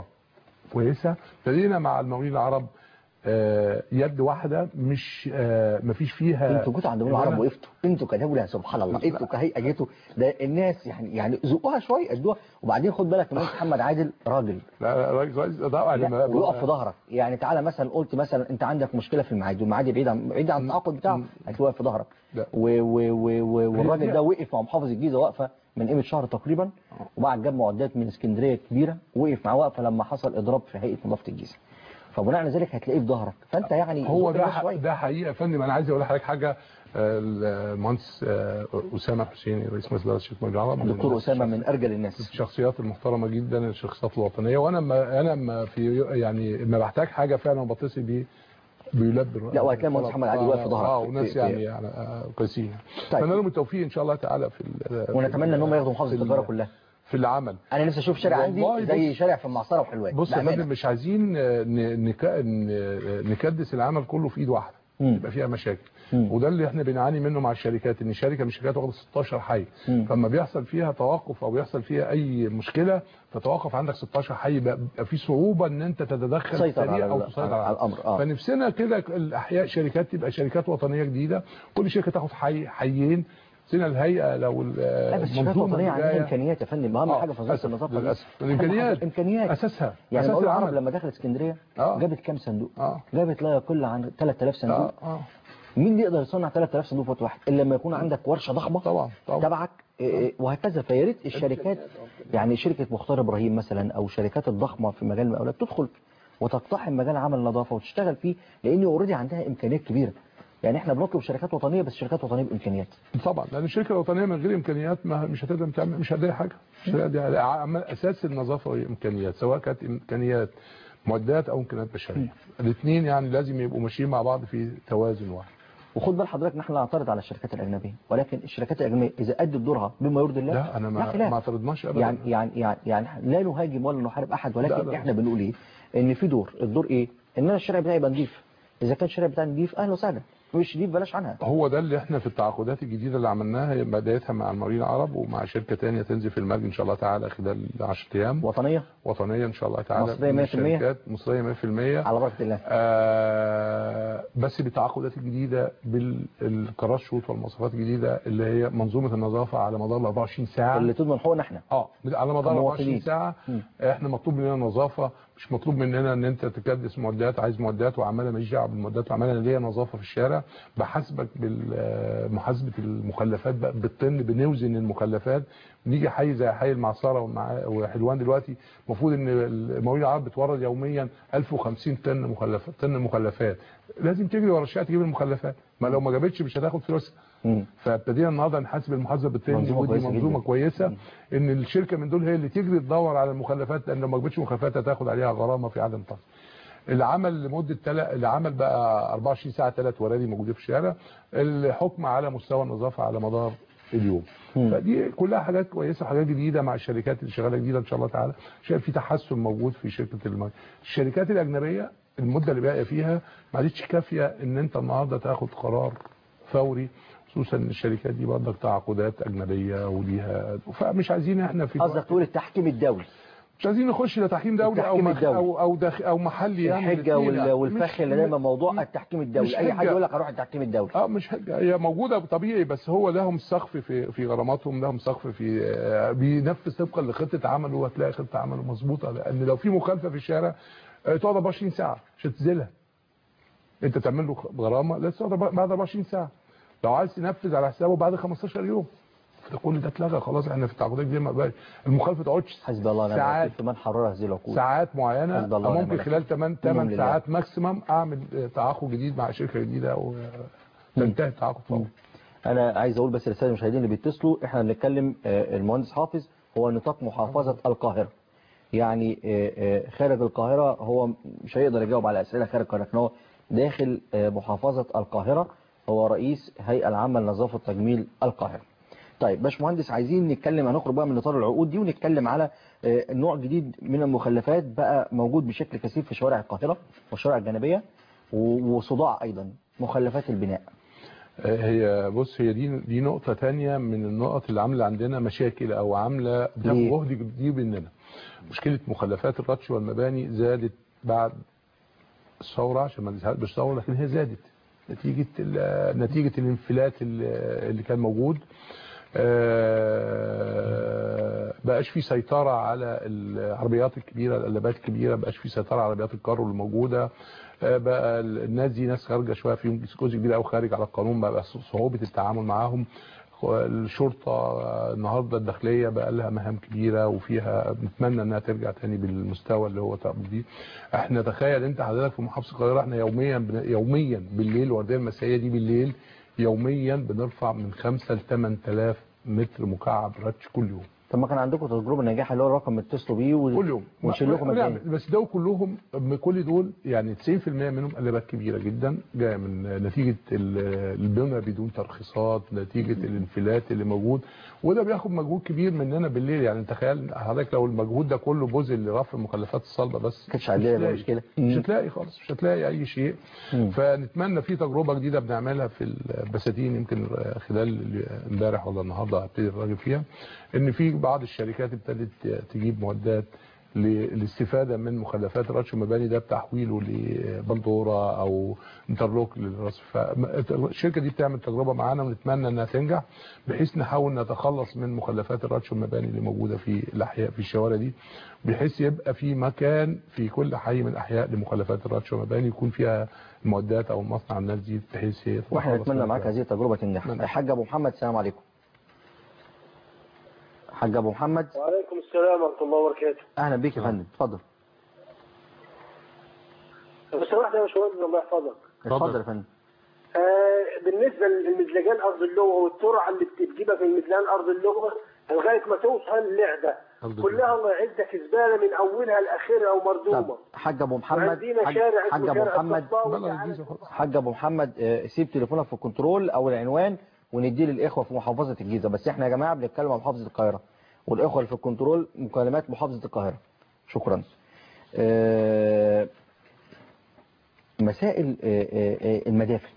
كويسه ابتدينا مع المقاولين العرب آه، يد واحده مش آه، مفيش فيها انتوا جيتوا عند مقاول العرب وقفتوا انتوا كدوله سبحان الله انتوا كهيئه جيتوا ده الناس يعني يعني زقوها شويه ادوها وبعدين خد بالك من محمد عادل راجل لا لا رئيس رئيس طبعا لا، لما- ويقف في ظهرك يعني تعالى مثلا قلت مثلا انت عندك مشكله في المعادي والمعادي بعيد عن بعيد عن التعاقد بتاعه هتلاقيه واقف في ظهرك لا. و- و- و- و- والراجل هي- ده وقف مع محافظ الجيزه واقفه من قيمه شهر تقريبا وبعد جاب معدات من اسكندريه كبيره وقف معاه واقفه لما حصل اضراب في هيئه نظافه الجيزه فبناء على ذلك هتلاقيه في ظهرك فانت يعني هو زق ده الناس ح- شوية. ده حقيقه يا فندم انا عايز اقول لحضرتك حاجه آه، المهندس آه، اسامه حسين رئيس مجلس اداره شركه مجلس العرب من الدكتور الناس- اسامه من ارجل الناس الشخصيات المحترمه جدا الشخصيات الوطنيه وانا ما انا ما في يعني ما بحتاج حاجه فعلا بتصل بيه بيلبي لا، وهتلاقي المهندس محمد علي واقف في ظهرك. اه في- وناس في- يعني يعني آه، كويسين طيب. اتمنى لهم التوفيق ان شاء الله تعالى في ال- ونتمنى ان هم ياخدوا في محافظه ال- القاهره كلها في العمل انا نفسي اشوف شارع عندي والله زي بص- شارع في المعصره وحلوان بص يا بأمانة. فندم مش عايزين آه، ن- نك- ن- نكدس العمل كله في ايد واحده مم. يبقى فيها مشاكل مم. وده اللي احنا بنعاني منه مع الشركات ان شركه من الشركات واخده 16 حي مم. فلما بيحصل فيها توقف او بيحصل فيها اي مشكله تتوقف عندك 16 حي بقى بيبقى في صعوبه ان انت تتدخل تسيطر على سريع او ال- تسيطر على الأمر، آه. فنفسنا كده الاحياء شركات تبقى شركات وطنيه جديده كل شركه تاخد حي حيين سينا الهيئه لو ال- لا بس الشركات المنظومه الوطنيه عندها اللي جاية- امكانيات يا فندم اهم آه، حاجه في وزاره للأسف، النظافه دي. للأسف. أهم الإمكانيات. حاجة امكانيات اساسها يعني أساس مقاول العرب العمل. لما دخلت اسكندريه آه. جابت كام صندوق اه جابت لا يقل عن 3000 صندوق اه اه مين يقدر يصنع 3000 صندوق في وقت واحد الا لما يكون عندك ورشه ضخمه طبعا طبعا تبعك إيه إيه، وهكذا فيا ريت الشركات يعني شركه مختار ابراهيم مثلا او الشركات الضخمه في مجال المقاولات تدخل وتقتحم مجال عمل النظافه وتشتغل فيه لان اوريدي عندها امكانيات كبيره يعني احنا بنطلب شركات وطنيه بس شركات وطنيه بامكانيات طبعا لان الشركه الوطنيه من غير امكانيات ما مش هتقدر تعمل مش هتلاقي حاجه مش هتلاقي عمل اساس النظافه هي امكانيات سواء كانت امكانيات معدات او امكانيات بشريه الاثنين يعني لازم يبقوا ماشيين مع بعض في توازن واحد وخد بال حضرتك ان احنا نعترض على الشركات الاجنبيه ولكن الشركات الاجنبيه اذا ادت دورها بما يرضي الله لا انا ما خلاف. ما اعترضناش ابدا يعني يعني يعني يعني لا نهاجم ولا نحارب احد لا، ولكن لا. احنا بنقول ايه ان في دور الدور ايه ان انا الشارع بتاعي يبقى نضيف اذا كان الشارع بتاعي نضيف اهلا وسهلا مش نضيف بلاش عنها هو ده اللي احنا في التعاقدات الجديده اللي عملناها هي بدايتها مع المارين العرب ومع شركه ثانيه تنزل في المرج ان شاء الله تعالى خلال 10 ايام وطنيه وطنيه ان شاء الله تعالى مصرية من 100%؟ الشركات مصريه 100% على بركه الله آه بس بالتعاقدات الجديده بالكراشوت والمواصفات الجديده اللي هي منظومه النظافه على مدار ال 24 ساعه اللي تضمن حقوقنا احنا اه على مدار 24 كمواطنين. ساعه مم. احنا مطلوب مننا نظافه مش مطلوب مننا ان انت تكدس معدات عايز معدات وعماله ماليش دعوه بالمعدات وعماله انا ليا نظافه في الشارع بحاسبك بمحاسبه المخلفات بقى بالطن بنوزن المخلفات نيجي حي زي حي المعصره ومع- وحلوان دلوقتي المفروض ان المواويل العرب بتورد يوميا 1050 طن مخلفات طن مخلفات لازم تجري ورا الشارع تجيب المخلفات ما لو ما جابتش مش هتاخد فلوسها مم. فابتدينا النهارده نحاسب المحاسبه بالتاني منظومة ودي كويسة منظومه جدا. كويسه ان الشركه من دول هي اللي تجري تدور على المخلفات لان لو ما جابتش مخلفات هتاخد عليها غرامه في عدم طرد العمل لمده تل... العمل بقى 24 ساعه ثلاث ورادي موجودين في الشارع الحكم على مستوى النظافه على مدار اليوم مم. فدي كلها حاجات كويسه وحاجات جديده مع الشركات اللي شغاله جديده ان شاء الله تعالى شايف في تحسن موجود في شركه المي الشركات الاجنبيه المده اللي باقيه فيها ما عادتش كافيه ان انت النهارده تاخد قرار فوري خصوصا ان الشركات دي برضك تعاقدات اجنبيه وليها فمش عايزين احنا في قصدك تقول التحكيم الدولي مش عايزين نخش لا تحكيم دولي او التحكيم مخ الدولي. او او داخ او محلي يعني الحجه الاتنين وال- يعني. والفخ مش- اللي دايما موضوع التحكيم الدولي مش اي حد حجة. يقول لك اروح التحكيم الدولي اه مش حاجه هي موجوده طبيعي بس هو لهم سقف في في غراماتهم لهم سقف في آه، بينفذ طبقا لخطه عمله وهتلاقي خطه عمله مظبوطه لان لو في مخالفه في الشارع آه، تقعد 24 ساعه مش هتنزلها انت تعمل له غرامه لازم تقعد بعد 24 ساعه لو عايز تنفذ على حسابه بعد 15 يوم فكل ده اتلغى خلاص احنا في التعاقدات دي ما بقاش المخالفه ما تقعدش حسبي الله ونعم ساعات. الوكيل في من حرر هذه العقول ساعات معينه حسبي الله أو ونعم ممكن الوكيل. خلال 8 منهم 8 لله. ساعات ماكسيمم اعمل آه، تعاقد جديد مع شركه جديده وتنتهي التعاقد فورا انا عايز اقول بس للساده المشاهدين اللي بيتصلوا احنا بنتكلم آه، المهندس حافظ هو نطاق محافظه القاهره يعني آه، آه، خارج القاهره هو مش هيقدر يجاوب على اسئله خارج القاهره لكن هو داخل آه، محافظه القاهره هو رئيس هيئه العامه لنظافه تجميل القاهره طيب باشمهندس عايزين نتكلم هنخرج بقى من اطار العقود دي ونتكلم على آه، نوع جديد من المخلفات بقى موجود بشكل كثير في شوارع القاهره والشوارع الجانبيه و- وصداع ايضا مخلفات البناء هي بص هي دي دي نقطة تانية من النقط اللي عاملة عندنا مشاكل أو عاملة ليه؟ بتاخد جهد كتير مننا مشكلة مخلفات الرطش والمباني زادت بعد الثورة عشان ما نزهق بالثورة لكن هي زادت نتيجة ال- نتيجة الانفلات اللي اللي كان موجود آه، بقاش في سيطرة على العربيات الكبيرة القلابات الكبيرة بقاش في سيطرة على عربيات الكارو اللي موجودة آه، بقى الناس دي ناس خارجة شوية فيهم جزء كبير قوي خارج على القانون بقى صعوبة التعامل معاهم الشرطة آه، النهاردة الداخلية بقى لها مهام كبيرة وفيها بنتمنى انها ترجع تاني بالمستوى اللي هو تقبل بيه احنا تخيل انت حضرتك في محافظة القاهرة احنا يوميا بن- يوميا بالليل ورديه المسائية دي بالليل يوميا بنرفع من 5 ل 8000 متر مكعب رتش كل يوم طب ما كان عندكم تجربه ناجحه اللي هو الرقم اللي اتصلوا بيه و... كل يوم ونشيل لكم ما- مجاني نعم، بس دول كلهم م- كل دول يعني 90% منهم قلبات كبيره جدا جايه من نتيجه ال- البنى بدون ترخيصات نتيجه الانفلات اللي موجود وده بياخد مجهود كبير مننا بالليل يعني تخيل حضرتك لو المجهود ده كله بذل لرفع المخلفات الصلبه بس كانتش عندنا مش هتلاقي- مشكلة. مش مم. هتلاقي خالص مش هتلاقي اي شيء مم. فنتمنى في تجربه جديده بنعملها في البساتين يمكن خلال امبارح ولا النهارده هبتدي الراجل فيها ان في بعض الشركات ابتدت تجيب معدات للاستفاده من مخلفات الرش والمباني ده بتحويله لبندوره او انترلوك للرصف فالشركه دي بتعمل تجربه معانا ونتمنى انها تنجح بحيث نحاول نتخلص من مخلفات الرش والمباني اللي موجوده في الاحياء في الشوارع دي بحيث يبقى في مكان في كل حي من الاحياء لمخلفات الرش والمباني يكون فيها المعدات او مصنع الناس دي بحيث هي واحنا تتخلص نتمنى من معاك هذه التجربه تنجح نعم. حاج ابو محمد السلام عليكم حاج ابو محمد وعليكم السلام ورحمه الله وبركاته اهلا بيك يا فندم اتفضل لو سمحت يا باشمهندس الله يحفظك اتفضل يا فندم آه بالنسبه للمزلجان ارض اللغه والترعه اللي بتجيبها في المزلجان ارض اللغه لغايه ما توصل اللعبه أرض كلها الله يعزك زباله من اولها لاخرها ومردومه طب حاج ابو محمد وعندنا حاج, شارع حاج اسمه ابو شارع محمد الصفاوي بلغ على الجيزة خلاص. حاج ابو محمد آه، سيب تليفونك في الكنترول او العنوان ونديه للاخوه في محافظه الجيزه بس احنا يا جماعه بنتكلم عن محافظه القاهره والاخوه اللي في الكنترول مكالمات محافظه القاهره شكرا آه، مسائل آه، آه، آه، المدافن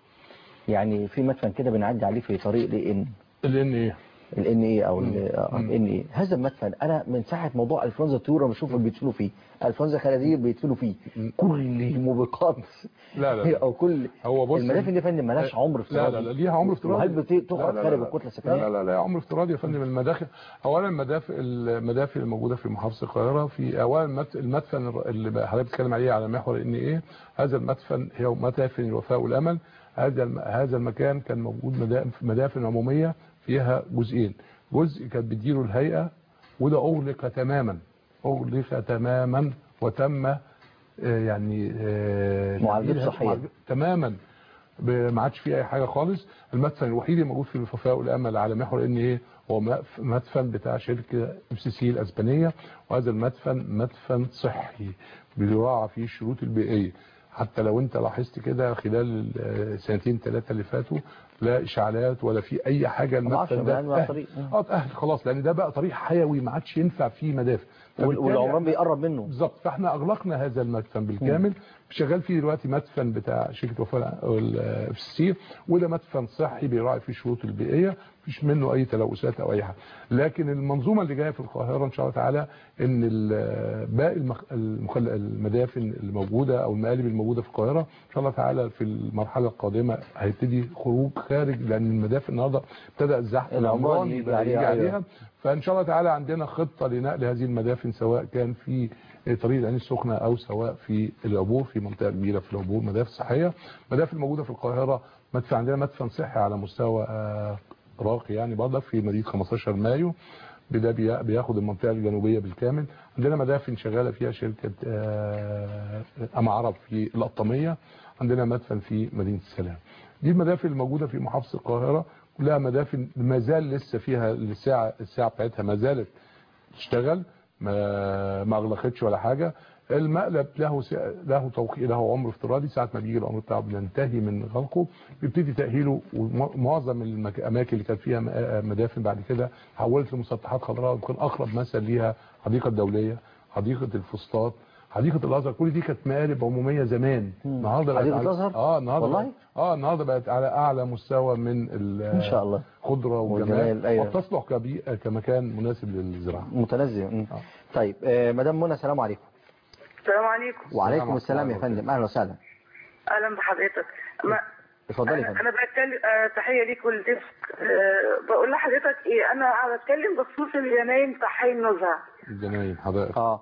يعني في مدفن كده بنعدي عليه في طريق لان لان ايه الان ايه او مم. الان ايه هذا المدفن انا من ساعه موضوع انفلونزا الطيور أنا بشوف بيدفنوا فيه انفلونزا خنازير بيدفنوا فيه مم. كل الموبقات لا لا لا. او كل هو بص المدافن دي يا فندم مالهاش عمر لا افتراضي لا لا ليها عمر افتراضي وهل بت- لا تخرج لا خارج لا. الكتله لا السكنيه لا لا لا عمر افتراضي يا فندم المداخل اولا المدافع المدافع الموجوده في محافظه القاهره في اولا المت- المدفن اللي حضرتك بتتكلم عليه على محور ان ايه هذا المدفن هي مدافن الوفاء والامل هذا الم- هذا المكان كان موجود مدا- مدافن عموميه فيها جزئين جزء كانت بتديره الهيئه وده اغلق تماما اغلق تماما وتم آه، يعني آه، معالجته تأهيلها- صحية. معالج- تماما ب- ما عادش فيه اي حاجه خالص المدفن الوحيد اللي موجود في الوفاء والامل على محور ان ايه هو مف- مدفن بتاع شركه اف سي سي الاسبانيه وهذا المدفن مدفن صحي بيراعى فيه الشروط البيئيه حتى لو انت لاحظت كده خلال السنتين ثلاثه اللي فاتوا لا اشعالات ولا في اي حاجه معرفش المدفن ده بقى أنواع تأهل. طريق. اه تأهل خلاص لان ده بقى طريق حيوي ما عادش ينفع فيه مدافن وال- فبالتالي والعمران بيقرب منه بالظبط فاحنا اغلقنا هذا المدفن بالكامل شغال فيه دلوقتي مدفن بتاع شركه وفاء الاف سي وده مدفن صحي بيراعي فيه الشروط البيئيه مفيش منه اي تلوثات او اي حاجه لكن المنظومه اللي جايه في القاهره ان شاء الله تعالى ان ال- باقي المخ... المخل... المدافن الموجوده او المقالب الموجوده في القاهره ان شاء الله تعالى في المرحله القادمه هيبتدي خروج خارج لان المدافن النهارده ابتدى الزحف العمران العمراني يجي بقى عليها، يجي أيوة. عليها فان شاء الله تعالى عندنا خطه لنقل هذه المدافن سواء كان في طريق العين السخنه او سواء في العبور في منطقه كبيره في العبور مدافن صحيه مدافن موجوده في القاهره مدفع عندنا مدفن صحي على مستوى آه، راقي يعني برضك في مدينه 15 مايو ده بي- بياخد المنطقه الجنوبيه بالكامل عندنا مدافن شغاله فيها شركه آه، ام عرب في القطاميه عندنا مدفن في مدينه السلام دي المدافن الموجوده في محافظه القاهره كلها مدافن ما زال لسه فيها الساعه الساعه بتاعتها ما زالت تشتغل ما ما اغلقتش ولا حاجه المقلب له س- له توقيت له عمر افتراضي ساعه ما بيجي العمر بتاعه بينتهي من غلقه بيبتدي تاهيله ومعظم الاماكن اللي كانت فيها م- مدافن بعد كده حولت لمسطحات خضراء يمكن اقرب مثل ليها حديقه الدوليه حديقه الفسطاط حديقه الازهر كل دي كانت مقالب عموميه زمان النهارده بقت حديقة على- الأزهر؟ اه النهارده والله؟ بقت- اه النهارده بقت على اعلى مستوى من ال- ان شاء الله خضره والجمال، وجمال أيوة. وبتصلح كبي- كمكان مناسب للزراعه متنزه مم. آه. طيب آه، مدام منى السلام عليكم السلام عليكم وعليكم السلام السلام يا ورحمة الله فندم اهلا وسهلا اهلا بحضرتك ما اتفضلي يا انا فندم أنا بتكلم آه تحيه ليك ولضيفك آه بقول لحضرتك ايه انا بتكلم بخصوص الجناين بتاع حي النزهه الجناين حدائق اه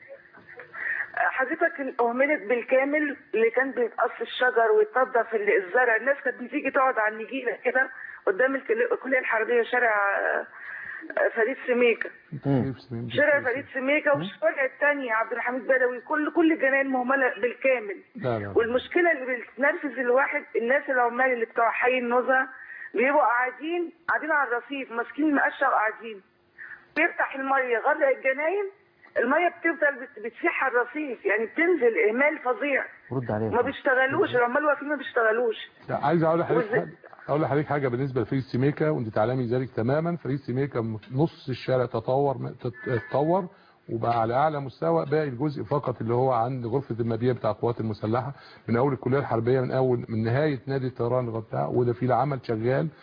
آه، حضرتك اهملت بالكامل اللي كان بيتقص الشجر ويتنضف ال- الزرع الناس كانت بتيجي تقعد على النجيله كده قدام الكل- الكليه الحربيه شارع آه، آه، فريد سميكه شارع فريد سميكه والشوارع الثانيه عبد الحميد بدوي كل كل الجناين مهمله بالكامل لا لا والمشكله اللي بتنرفز الواحد الناس العمال اللي بتوع حي النزهه بيبقوا قاعدين قاعدين على الرصيف ماسكين المقشه وقاعدين بيفتح الميه غرق الجناين الميه بتفضل بت- بتسيح على الرصيف يعني بتنزل اهمال فظيع رد عليها ما بيشتغلوش العمال واقفين ما بيشتغلوش لا، عايز اقول لحضرتك وإزاي- حاجه اقول لحضرتك حاجه بالنسبه لفريد سيميكا وانت تعلمي ذلك تماما فريد سيميكا م- نص الشارع تطور تطور وبقى على اعلى مستوى باقي الجزء فقط اللي هو عند غرفه المبيع بتاع القوات المسلحه من اول الكليه الحربيه من اول من نهايه نادي الطيران لغايه بتاع وده في العمل شغال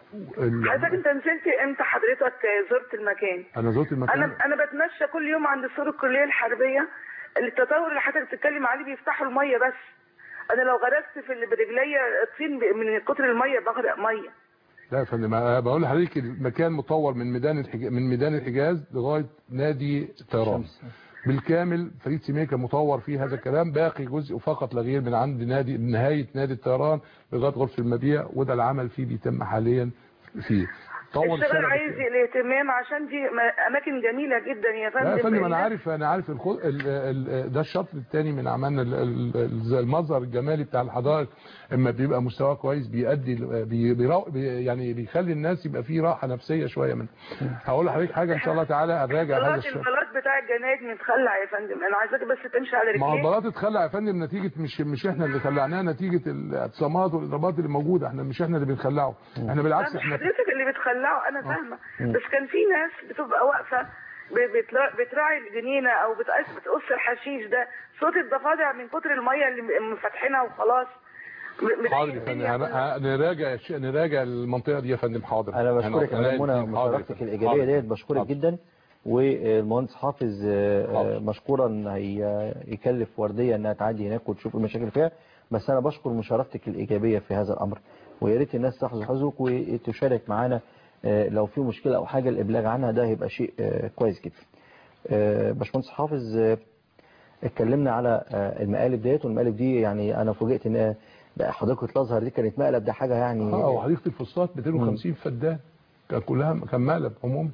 ال- حضرتك انت نزلت امتى حضرتك زرت المكان انا زرت المكان انا انا بتمشى كل يوم عند سور الكليه الحربيه التطور اللي حضرتك بتتكلم عليه بيفتحوا الميه بس انا لو غرقت في اللي برجليا الطين ب- من كتر الميه بغرق ميه لا يا فندم أنا بقول لحضرتك المكان مطور من ميدان الحجاز من ميدان الحجاز لغايه نادي طيران بالكامل فريد سميكة مطور فيه هذا الكلام باقي جزء فقط لا غير من عند نادي نهايه نادي الطيران لغايه غرفه المبيع وده العمل فيه بيتم حاليا فيه طور الشغل الشارع عايز الاهتمام عشان دي م- اماكن جميله جدا يا فندم لا يا فندم انا الناس- عارف انا عارف الخو... ال... ال... ده الشطر الثاني من اعمالنا ال- ال- المظهر الجمالي بتاع الحدائق اما بيبقى مستواه كويس بيؤدي بي... بيرو... بي... يعني بيخلي الناس يبقى فيه راحه نفسيه شويه منه هقول لحضرتك حاجه ان شاء الله تعالى هنراجع هذا البلاط الشغل البلاط بتاع الجنايد متخلع يا فندم انا عايزاك بس تمشي على ما هو رجليك البلاط اتخلع يا فندم نتيجه مش مش احنا اللي خلعناه نتيجه الاعتصامات والاضرابات اللي موجوده احنا مش احنا اللي بنخلعه احنا بالعكس لا، مش احنا حضرتك اللي بتخلعه انا فاهمه بس كان في ناس بتبقى واقفه ب- بتلا- بتراعي الجنينه او بتقص بتقص الحشيش ده صوت الضفادع من كتر الميه اللي م- فاتحينها وخلاص م- حاضر مضايق يا فندم الدنيا هن- كلها. هن- نراجع الش- نراجع المنطقه دي يا فندم حاضر انا بشكرك يا هنراجع مدام منى الاثنين. حاضر يا مشاركتك فندم. الايجابيه حاضر. ديت بشكرك حاضر. جدا والمهندس حافظ آه، آه، حاضر. مشكورا هي يكلف ورديه انها تعدي هناك وتشوف المشاكل فيها بس انا بشكر مشاركتك الايجابيه في هذا الامر ويا ريت الناس تاخذ حظك وتشارك معانا آه، لو في مشكله او حاجه الابلاغ عنها ده هيبقى شيء آه، كويس جدا آه، باشمهندس حافظ آه، اتكلمنا على آه، المقالب ديت والمقالب دي يعني انا فوجئت ان بقى حديقه الازهر دي كانت مقلب ده حاجه يعني اه وحديقه الفسطاط 250 فدان كان كلها كان مقلب عموما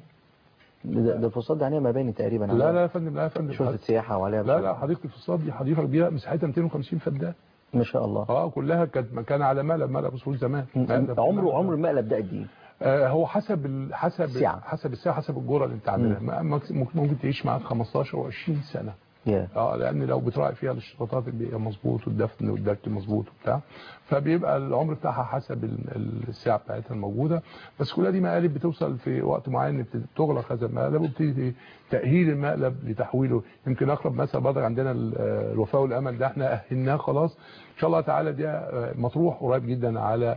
ده ده الفسطاط ده عليها مباني تقريبا لا لا يا فندم لا يا فندم شرطه سياحه وعليها لا لا حديقه الفسطاط دي حديقه كبيره مساحتها 250 فدان ما شاء الله اه كلها كانت كان على مقلب مقلب اصول زمان مقلب- عمره عمر المقلب ده قد ايه آه هو حسب ال... حسب السعة. حسب الساعه حسب الجرعه اللي انت عاملها ما- ممكن ممكن تعيش معاك 15 و20 سنه يا اه لان لو بتراعي فيها الاشتراطات البيئيه مظبوط والدفن والدك مظبوط وبتاع فبيبقى العمر بتاعها حسب ال- ال- الساعه بتاعتها الموجوده بس كلها دي مقالب بتوصل في وقت معين بت- بتغلق هذا المقلب وبتبتدي تاهيل المقلب لتحويله يمكن اقرب مثل برضك عندنا ال- آه، الوفاء والامل ده احنا اهلناه خلاص ان شاء الله تعالى ده آه، مطروح قريب جدا على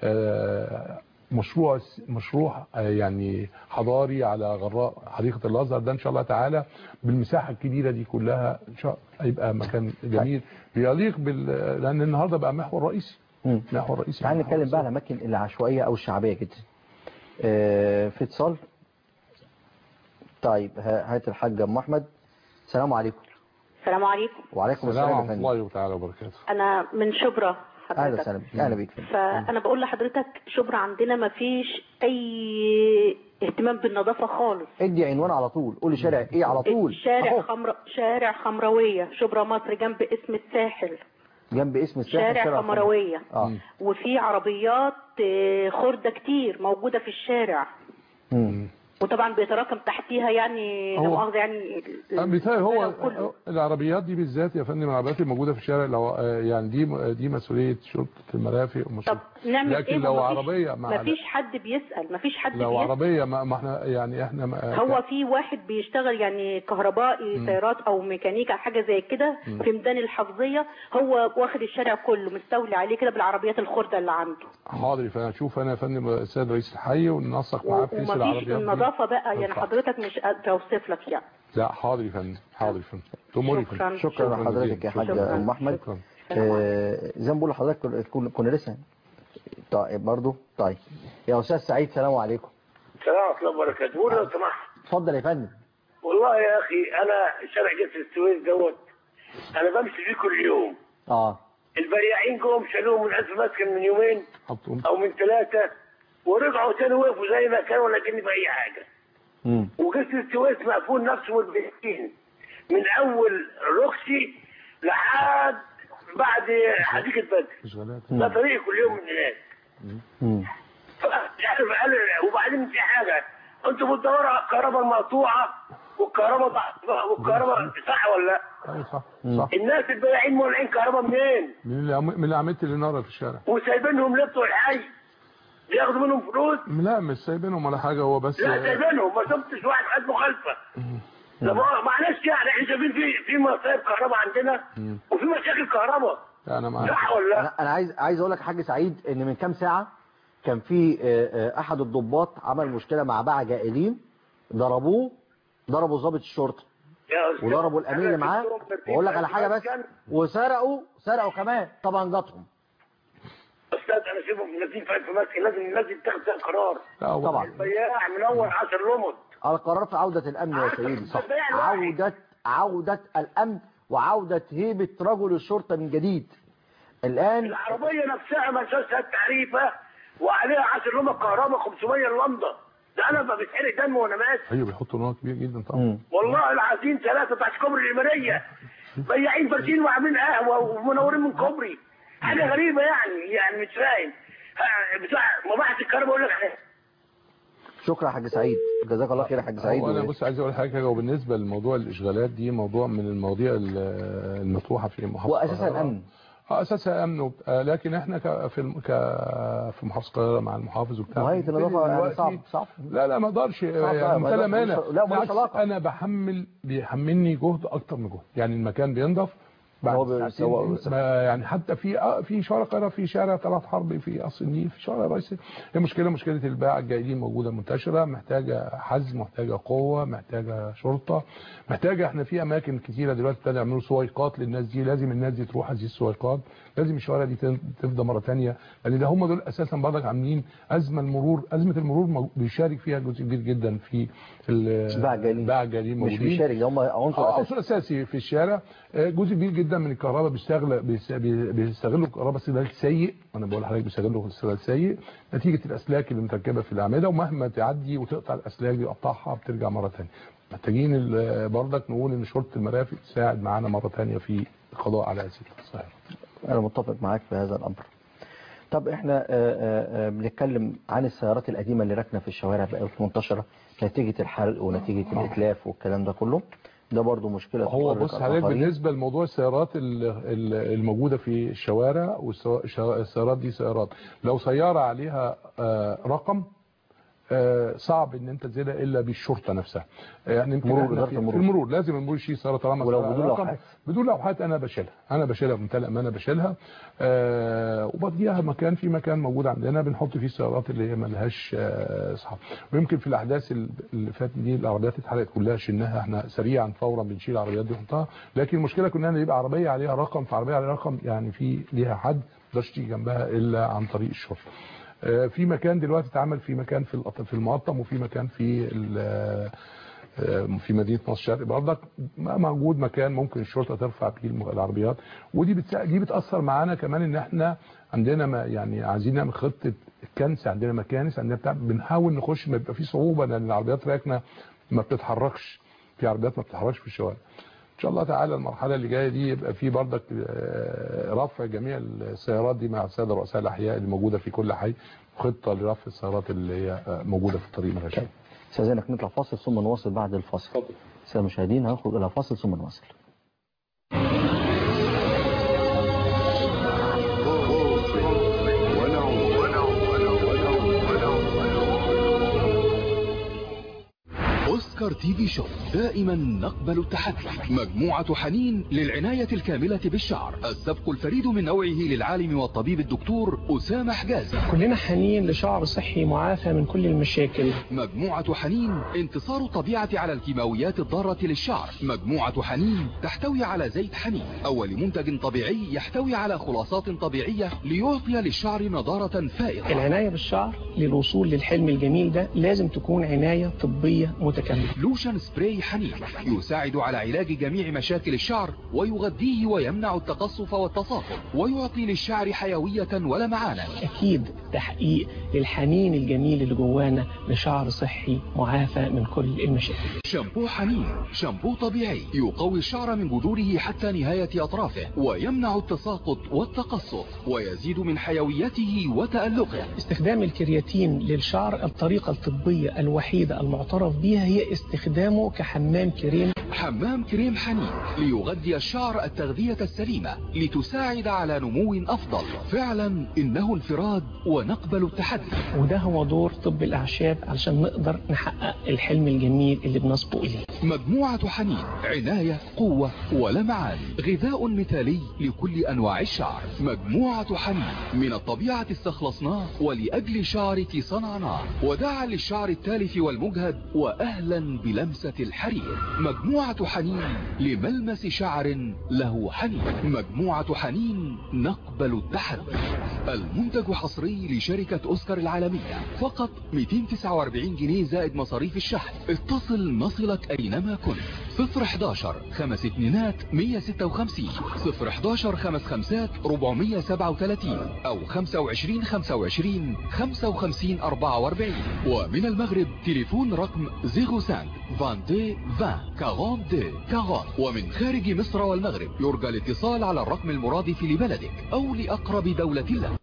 آه، مشروع مشروع آه، يعني حضاري على غراء حديقه الازهر ده ان شاء الله تعالى بالمساحه الكبيره دي كلها ان شاء هيبقى مكان جميل بيليق بال لان النهارده بقى محور رئيسي مم. محور رئيسي تعال محور نتكلم بقى على رئيسي. الاماكن العشوائيه او الشعبيه جدا آه، في اتصال طيب ه- هات الحاج ام احمد السلام عليكم السلام عليكم وعليكم السلام السلام يا ورحمه فندم الله تعالى وبركاته انا من شبرا اهلا حضرتك وسهلا بك اهلا بيك فانا بقول لحضرتك شبرا عندنا ما فيش اي اهتمام بالنظافه خالص ادي عنوان على طول قولي شارع ايه على طول شارع أهو، خمر شارع خمرويه شبرا مصر جنب اسم الساحل جنب اسم الساحل شارع خمرويه اه وفي عربيات آه، خردة كتير موجودة في الشارع مم. وطبعا بيتراكم تحتيها يعني لا هو- مؤاخذة يعني ال- آه، مثال هو كله. العربيات دي بالذات يا فندم العربيات الموجوده في الشارع لو آه، يعني دي دي مسؤوليه شرطه المرافق ومش طب نعمل لكن ايه لو ما فيش- عربيه ما ما فيش حد بيسأل ما فيش حد لو بيسأل عربيه ما, ما احنا يعني احنا ما هو في واحد بيشتغل يعني كهربائي سيارات او ميكانيكا حاجه زي كده في ميدان الحفظيه هو واخد الشارع كله مستولي عليه كده بالعربيات الخرده اللي عنده حاضر فاشوف انا يا فندم السيد رئيس الحي وننسق معاه في ومفيش العربيات دي. النظافه بقى يعني ينفع. حضرتك مش قادره اوصف لك يعني لا حاضر يا فندم حاضر يا فندم تأمري يا فندم. شكرا شكرا لحضرتك يا حاج شكراً. ام احمد شكرا آه، زي ما بقول لحضرتك كنا- كنا لسه طيب برضه طيب يا استاذ سعيد سلام عليكم السلام ورحمه الله وبركاته قول لو سمحت اتفضل يا فندم والله يا اخي انا شارع جسر السويس دوت انا بمشي فيه كل يوم اه البياعين جم شالوه من ألف مسكن من يومين حطهم او من ثلاثه ورجعوا تاني وقفوا زي ما كانوا ولا كان في اي حاجه امم وجسر السويس مقفول نفسه والبيتين من اول رخصي لحد بعد حديقه بدر اشغالات ده طريقي كل يوم من هناك امم عارف قال وبعدين في حاجه انتوا بتدوروا على الكهرباء المقطوعه والكهرباء ضع- والكهرباء صح ولا لا؟ ايوه صح صح الناس البياعين مولعين كهرباء منين؟ من اللي عم- من اللي عملت اللي نار في الشارع وسايبينهم ليه بتوع الحي؟ بياخدوا منهم فلوس؟ لا مش سايبينهم ولا حاجه هو بس لا سايبينهم ما شفتش واحد خد مخالفه لا ما- معلش يعني احنا شايفين في في مصايب كهرباء عندنا وفي مشاكل كهرباء انا معاك صح ولا لا؟ انا انا عايز عايز اقول لك يا حاج سعيد ان من كام ساعه كان في آه، آه، احد الضباط عمل مشكله مع باعة جائلين ضربوه ضربوا ضابط الشرطه يا أستاذ، وضربوا الامين اللي أنا معاه شفتهم في واقول لك على حاجه بس مسكن. وسرقوا سرقوا كمان طبعا جاتهم استاذ انا شايفهم منزلين في مسكن لازم الناس دي تاخد فيها قرار لا هو طبعا بياع منور عشر لمض القرار في عودة الأمن يا سيدي صح عودة عودة الأمن وعودة هيبة رجل الشرطة من جديد الآن العربيه نفسها مساسها التعريفه وعليها عشر لمض كهرباء 500 لمضه ده انا بقى بتحرق دم وانا ماشي ايوه بيحطوا نوع كبير جدا طبعا مم. والله العظيم ثلاثه تحت كوبري الإمارية بياعين فارسين وعاملين قهوه ومنورين من كوبري حاجه غريبه يعني يعني مش فاهم ها، بتاع مباحث الكهرباء يقول لك شكرا يا حاج سعيد جزاك الله خير يا حاج سعيد هو انا بص عايز اقول حاجه وبالنسبه لموضوع الاشغالات دي موضوع من المواضيع ال- المطروحه في محافظه وأساسا القاهرة. الأمن اه اساسها امن وب- آه، لكن احنا ك- في الم- ك في محافظه القاهره مع المحافظ وبتاع وهيئة النظافة يعني دلوقتي- صعب صعب لا لا ما اقدرش صعب، يعني ما مثلا يقدرش- مانع لا، ملوش بالعكس علاقة. انا بحمل بيحملني جهد اكتر من جهد يعني المكان بينضف بعد هو بي- ساعتين هو- ما يعني حتى في آه، في شارع القاهره في شارع طلعت حرب في قصر النيل في شارع رئيسي هي مشكله مشكله الباعة الجايين موجوده منتشره محتاجه حزم محتاجه قوه محتاجه شرطه محتاجه احنا في اماكن كتيره دلوقتي ابتدوا يعملوا سويقات للناس دي لازم الناس دي تروح هذه السويقات لازم الشوارع دي تن- تفضى مره ثانيه لان ده هم دول اساسا برضك عاملين ازمه المرور ازمه المرور مو- بيشارك فيها جزء كبير جدا في ال- الباعة الجايلين. الباعة الجايلين مش موجودين بيشارك ده هم عنصر اه أساسي عنصر اساسي في الشارع آه، جزء كبير جدا من الكهرباء بيستغل بيس- بي- بيستغلوا الكهرباء استغلال سيء وانا بقول لحضرتك بيستغلوا استغلال سيء نتيجه الاسلاك اللي متركبه في الاعمده ومهما تعدي وتقطع الاسلاك دي يقطعها بترجع مره ثانيه محتاجين ال- برضك نقول ان شرطه المرافق تساعد معانا مره ثانيه في القضاء على هذه الظاهره أنا متفق معاك في هذا الأمر طب احنا آه، آه، آه، بنتكلم عن السيارات القديمة اللي راكنة في الشوارع بقت منتشرة نتيجة الحرق ونتيجة الإتلاف والكلام ده كله ده برضو مشكلة هو تؤرق بص حضرتك الآخرين. بالنسبه لموضوع السيارات ال- ال- الموجوده في الشوارع والسيارات دي سيارات لو سياره عليها آه، رقم آه، صعب ان انت تزيدها الا بالشرطه نفسها يعني يمكن مرور، احنا إدارة في, المرور. في المرور لازم المرور يشيل سياره طالما ولو سيارة بدون رقم. لوحات. بدون لوحات انا بشيلها انا بشيلها بمنتهى الامانه بشيلها آه وبديها مكان في مكان موجود عندنا بنحط فيه السيارات اللي هي ملهاش آه، اصحاب ويمكن في الاحداث اللي فاتت دي العربيات اتحرقت كلها شلناها احنا سريعا فورا بنشيل العربيات دي ونحطها لكن المشكله كنا ان يبقى عربيه عليها رقم في عربيه عليها رقم يعني في ليها حد ما تقدرش تيجي جنبها الا عن طريق الشرطه آه، في مكان دلوقتي اتعمل في مكان في القط- في المقطم وفي مكان في ال- آه، في مدينه نصر الشرق برضك موجود مكان ممكن الشرطه ترفع فيه الم- العربيات ودي بتسا... دي بتاثر معانا كمان ان احنا عندنا ما يعني عايزين نعمل خطه كنس عندنا مكانس عندنا بتاع بنحاول نخش ما يبقى في صعوبه لان العربيات راكنه ما بتتحركش في عربيات ما بتتحركش في الشوارع ان شاء الله تعالى المرحله اللي جايه دي يبقى في بردك آه، رفع جميع السيارات دي مع الساده رؤساء الاحياء اللي موجوده في كل حي خطه لرفع السيارات اللي هي آه، موجوده في الطريق ملهاش طيب. استاذنك نطلع فاصل ثم نواصل بعد الفاصل سادة المشاهدين هنخرج الى فاصل ثم نواصل أوسكار تي في شو دائما نقبل التحدي مجموعة حنين للعناية الكاملة بالشعر السبق الفريد من نوعه للعالم والطبيب الدكتور أسامة حجازي كلنا حنين لشعر صحي معافى من كل المشاكل مجموعة حنين انتصار الطبيعة على الكيماويات الضارة للشعر مجموعة حنين تحتوي على زيت حنين أول منتج طبيعي يحتوي على خلاصات طبيعية ليعطي للشعر نضارة فائقة العناية بالشعر للوصول للحلم الجميل ده لازم تكون عناية طبية متكاملة لوشن سبراي حنين يساعد على علاج جميع مشاكل الشعر ويغذيه ويمنع التقصف والتصاقم ويعطي للشعر حيوية ولمعانا أكيد تحقيق للحنين الجميل اللي جوانا لشعر صحي معافى من كل المشاكل شامبو حنين شامبو طبيعي يقوي الشعر من جذوره حتى نهاية أطرافه ويمنع التساقط والتقصف ويزيد من حيويته وتألقه استخدام الكرياتين للشعر الطريقة الطبية الوحيدة المعترف بها هي استخدامه كحمام كريم حمام كريم حنين ليغذي الشعر التغذية السليمة لتساعد على نمو أفضل فعلا إنه انفراد ونقبل التحدي وده هو دور طب الأعشاب علشان نقدر نحقق الحلم الجميل اللي بنسبق إليه مجموعة حنين عناية قوة ولمعان غذاء مثالي لكل أنواع الشعر مجموعة حنين من الطبيعة استخلصناه ولأجل شعرك صنعناه وداعا للشعر التالف والمجهد وأهلا بلمسة الحرير مجموعة حنين لملمس شعر له حنين مجموعة حنين نقبل التحدي المنتج حصري لشركة أوسكار العالمية فقط 249 جنيه زائد مصاريف الشحن اتصل نصلك أينما كنت 011 خمس اتنينات 156 011 خمس خمسات 437 أو 25 25 55 44 ومن المغرب تليفون رقم 05 22 20 42 40 ومن خارج مصر والمغرب يرجى الاتصال على الرقم المرادف لبلدك أو لأقرب دولة لك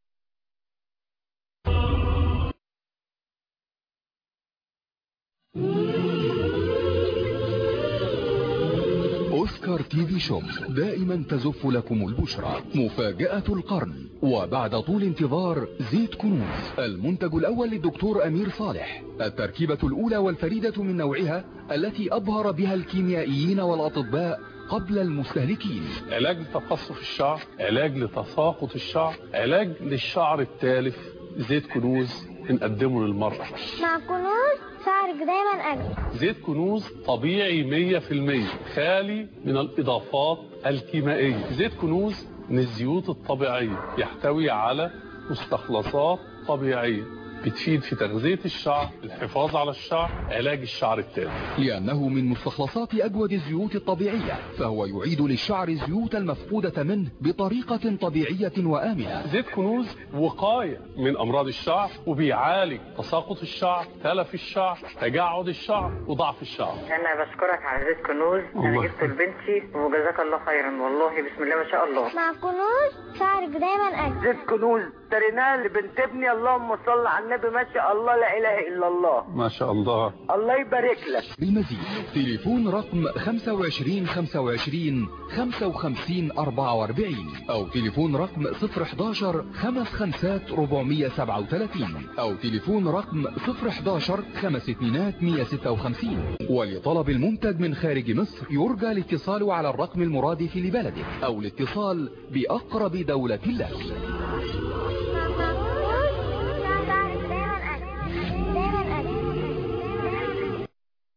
أوسكار تي في شوب دائما تزف لكم البشرى مفاجأة القرن وبعد طول انتظار زيت كنوز المنتج الأول للدكتور أمير صالح التركيبة الأولى والفريدة من نوعها التي أبهر بها الكيميائيين والأطباء قبل المستهلكين علاج لتقصف الشعر علاج لتساقط الشعر علاج للشعر التالف زيت كنوز بنقدمه للمرأة مع كنوز شعرك دايما أجمل زيت كنوز طبيعي 100% خالي من الإضافات الكيميائية زيت كنوز من الزيوت الطبيعية يحتوي على مستخلصات طبيعية بتفيد في تغذية الشعر الحفاظ على الشعر علاج الشعر التالف لأنه من مستخلصات أجود الزيوت الطبيعية فهو يعيد للشعر الزيوت المفقودة منه بطريقة طبيعية وآمنة زيت كنوز وقاية من أمراض الشعر وبيعالج تساقط الشعر تلف الشعر تجعد الشعر وضعف الشعر انا بشكرك على زيت كنوز انا الله. جبته لبنتي وجزاك الله خيرا والله بسم الله ما شاء الله مع كنوز شعرك دايما أجمل زيت كنوز اشتريناه لبنت ابني اللهم صل على النبي ما شاء الله لا اله الا الله ما شاء الله الله يبارك لك بالمزيد تليفون رقم 25 25 55 44 أو تليفون رقم 011 خمس خمسات 437 أو تليفون رقم 011 خمس اتنينات 156 ولطلب المنتج من خارج مصر يرجى الاتصال على الرقم المرادف لبلدك أو الاتصال بأقرب دولة لك مع كنوز شعرك دايما أجمل دايما أجمل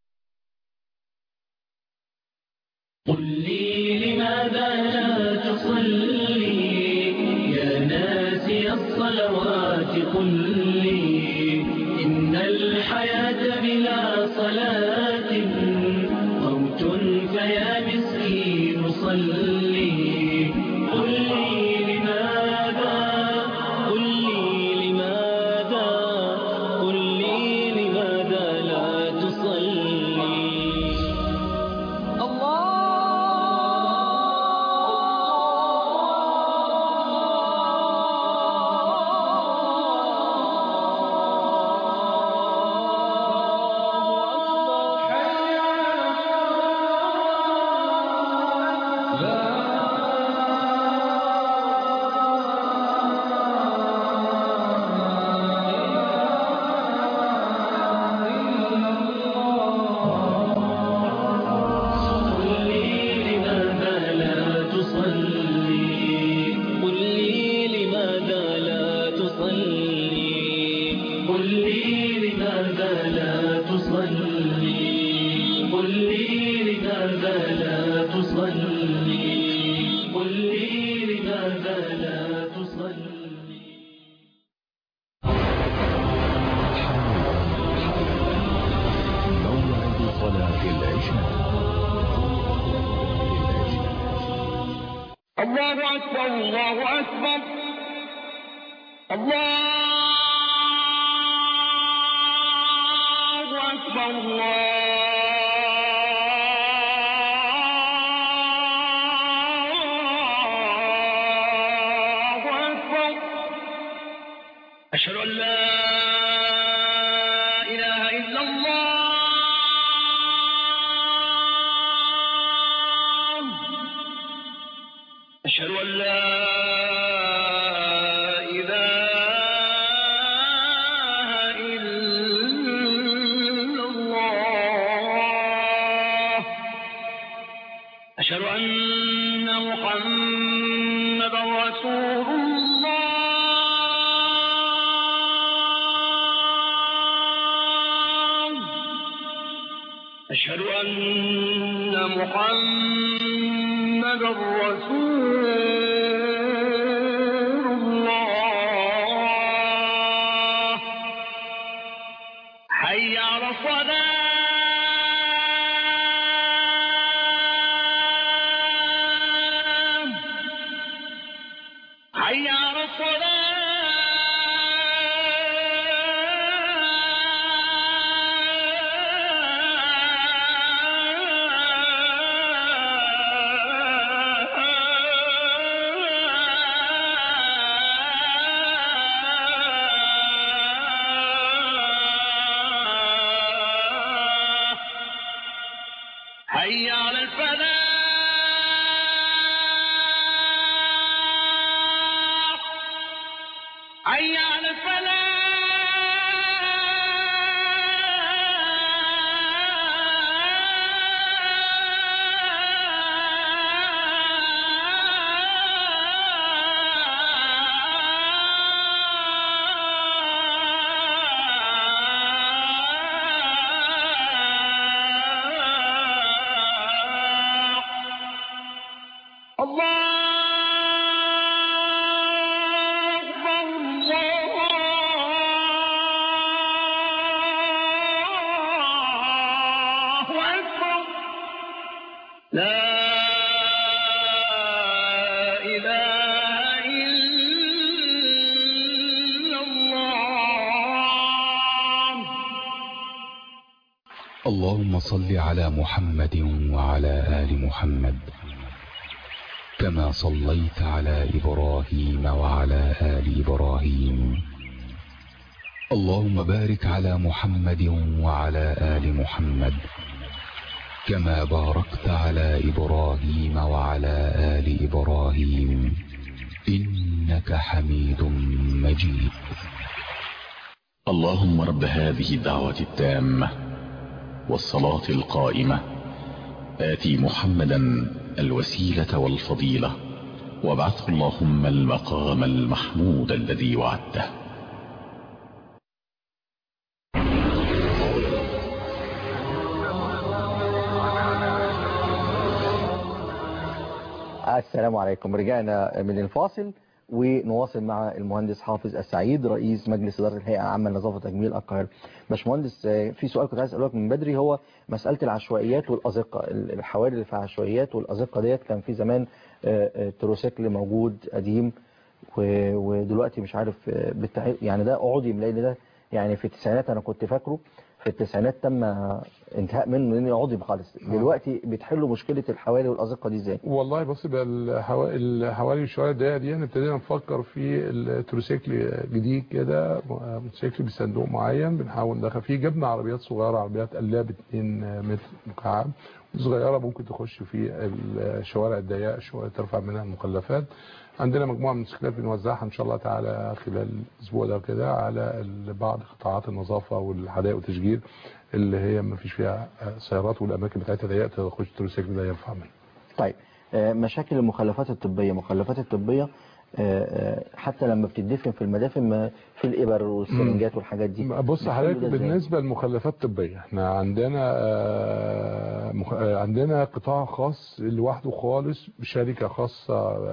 قل لي لماذا لا تصلي يا ناسي الصلوات قل لي إن الحياة بلا صلاة موت فيا مسكين صلي قل لي لماذا قل لي لماذا قل لي لماذا لا تصلي قل لي لماذا لا تصلي قل لي لماذا لا تصلي قل لي لماذا لا تصلي قل لي لماذا لا تصلي قل لي لماذا لا تصلي موعد صلاة العشاء الله أكبر الله أكبر الله أكبر الله أكبر أشهد أن لا إله إلا الله محمدا رسول الله أشهد أن محمدا رسول الله حي على الصلاة حي على الصلاة حي على الفلاح حي على الفلاح الله أكبر الله أكبر لا إله إلا الله اللهم صل على محمد وعلى آل محمد كما صليت على إبراهيم وعلى آل إبراهيم اللهم بارك على محمد وعلى آل محمد كما باركت على إبراهيم وعلى آل إبراهيم إنك حميد مجيد اللهم رب هذه الدعوة التامة والصلاة القائمة آتي محمدا الوسيلة والفضيلة وابعثه اللهم المقام المحمود الذي وعدته السلام عليكم رجعنا من الفاصل ونواصل مع المهندس حافظ السعيد رئيس مجلس إدارة الهيئة العامة لنظافة تجميل القاهرة باشمهندس آه، في سؤال كنت عايز أسألك من بدري هو مسألة العشوائيات والأزقة ال- الحواري اللي فيها عشوائيات والأزقة ديت كان في زمان آه، آه، تروسيكل موجود قديم و- ودلوقتي مش عارف آه، بالتع... يعني ده عضي لأن ده يعني في التسعينات أنا كنت فاكره في التسعينات تم انتهاء منه لأنه عضي خالص دلوقتي بتحلوا مشكلة الحواري والأزقة دي ازاي؟ والله بص بقى الحوا- الحوالي الشوارع الضيقه دي احنا ابتدينا نفكر في التروسيكل جديد كده موتوسيكل بصندوق معين بنحاول ندخل فيه جبنا عربيات صغيره عربيات قلاب 2 متر مكعب صغيره ممكن تخش في الشوارع الضيقه الشوارع ترفع منها المخلفات عندنا مجموعه من الموتوسيكلات بنوزعها ان شاء الله تعالى خلال الاسبوع ده كده على ال- بعض قطاعات النظافه والحدائق والتشجير اللي هي ما فيش فيها سيارات والاماكن بتاعتها ضيقه تخش التروسيكل ده يرفع منها طيب آه، مشاكل المخلفات الطبية مخلفات الطبية آه، آه، حتى لما بتدفن في المدافن ما في الإبر والسرنجات والحاجات دي بص بتحلوا حضرتك ده إزاي؟ بالنسبه للمخلفات الطبيه احنا عندنا آه، مخ- آه، عندنا قطاع خاص لوحده خالص بشركه خاصه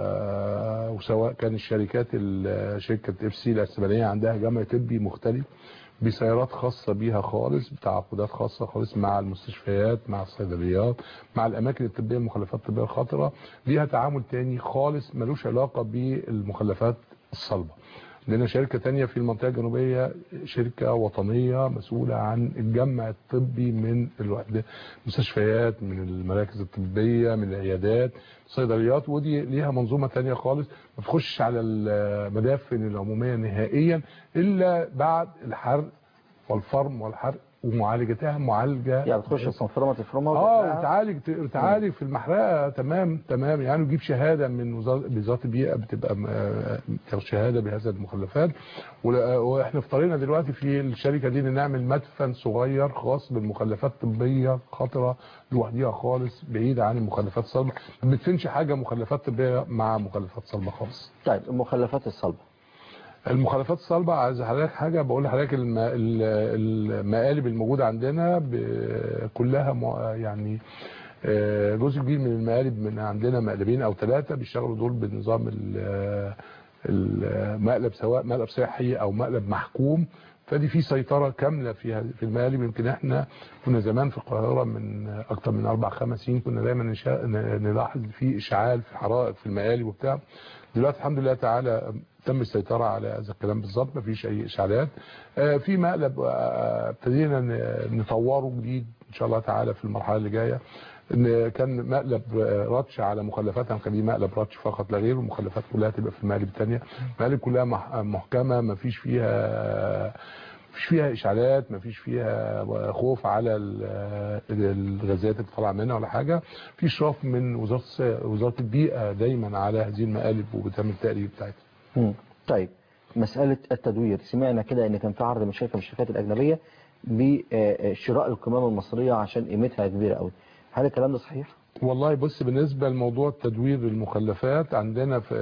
آه، وسواء كان الشركات ال- شركه اف سي الاسبانيه عندها جمع طبي مختلف بسيارات خاصة بيها خالص بتعاقدات خاصة خالص مع المستشفيات مع الصيدليات مع الأماكن الطبية المخلفات الطبية الخطرة ليها تعامل تاني خالص ملوش علاقة بالمخلفات الصلبة عندنا شركة تانية في المنطقة الجنوبية شركة وطنية مسؤولة عن الجمع الطبي من الوحدة مستشفيات من المراكز الطبية من العيادات صيدليات ودي ليها منظومة تانية خالص ما تخش على المدافن العمومية نهائيا إلا بعد الحرق والفرم والحرق ومعالجتها معالجه يعني بتخش الصنفرة تفرمها اه وتقلعها. وتعالج تعالج في المحرقه تمام تمام يعني وتجيب شهاده من وزاره وزاره البيئه بتبقى م- آه، شهاده بهذا المخلفات ولا- واحنا في طريقنا دلوقتي في الشركه دي إن نعمل مدفن صغير خاص بالمخلفات الطبيه خطره لوحديها خالص بعيده عن المخلفات الصلبه ما بتدفنش حاجه مخلفات طبيه مع مخلفات صلبه خالص طيب المخلفات الصلبة المخلفات الصلبة عايز حضرتك حاجة بقول لحضرتك الم- ال- المقالب الموجودة عندنا ب- كلها مع- يعني آه، جزء كبير من المقالب من عندنا مقلبين او ثلاثة بيشتغلوا دول بنظام ال- المقلب سواء مقلب صحي او مقلب محكوم فدي في سيطرة كاملة فيها في المقالب يمكن احنا كنا زمان في القاهرة من اكتر من اربع خمس سنين كنا دايما نشا- ن- نلاحظ في اشعال في حرائق في المقالب وبتاع دلوقتي الحمد لله تعالى تم السيطرة على هذا الكلام بالظبط مفيش اي اشعالات آه، في مقلب آه، ابتدينا ن- نطوره جديد ان شاء الله تعالى في المرحلة اللي جاية ان كان مقلب آه، رطش على مخلفات هنخليه مقلب رطش فقط لا غير والمخلفات كلها تبقى في المقالب الثانيه المقالب كلها مح- محكمه ما فيش فيها مفيش فيها اشعالات مفيش فيها خوف على ال- الغازات اللي طالعه منها ولا حاجه في اشراف من وزاره الص- وزاره البيئه دايما على هذه المقالب وبتعمل التقرير بتاعتها مم. طيب مسألة التدوير سمعنا كده ان كان في عرض من شركة من الشركات الأجنبية بشراء القمامة المصرية عشان قيمتها كبيرة قوي هل الكلام ده صحيح؟ والله بص بالنسبة لموضوع تدوير المخلفات عندنا في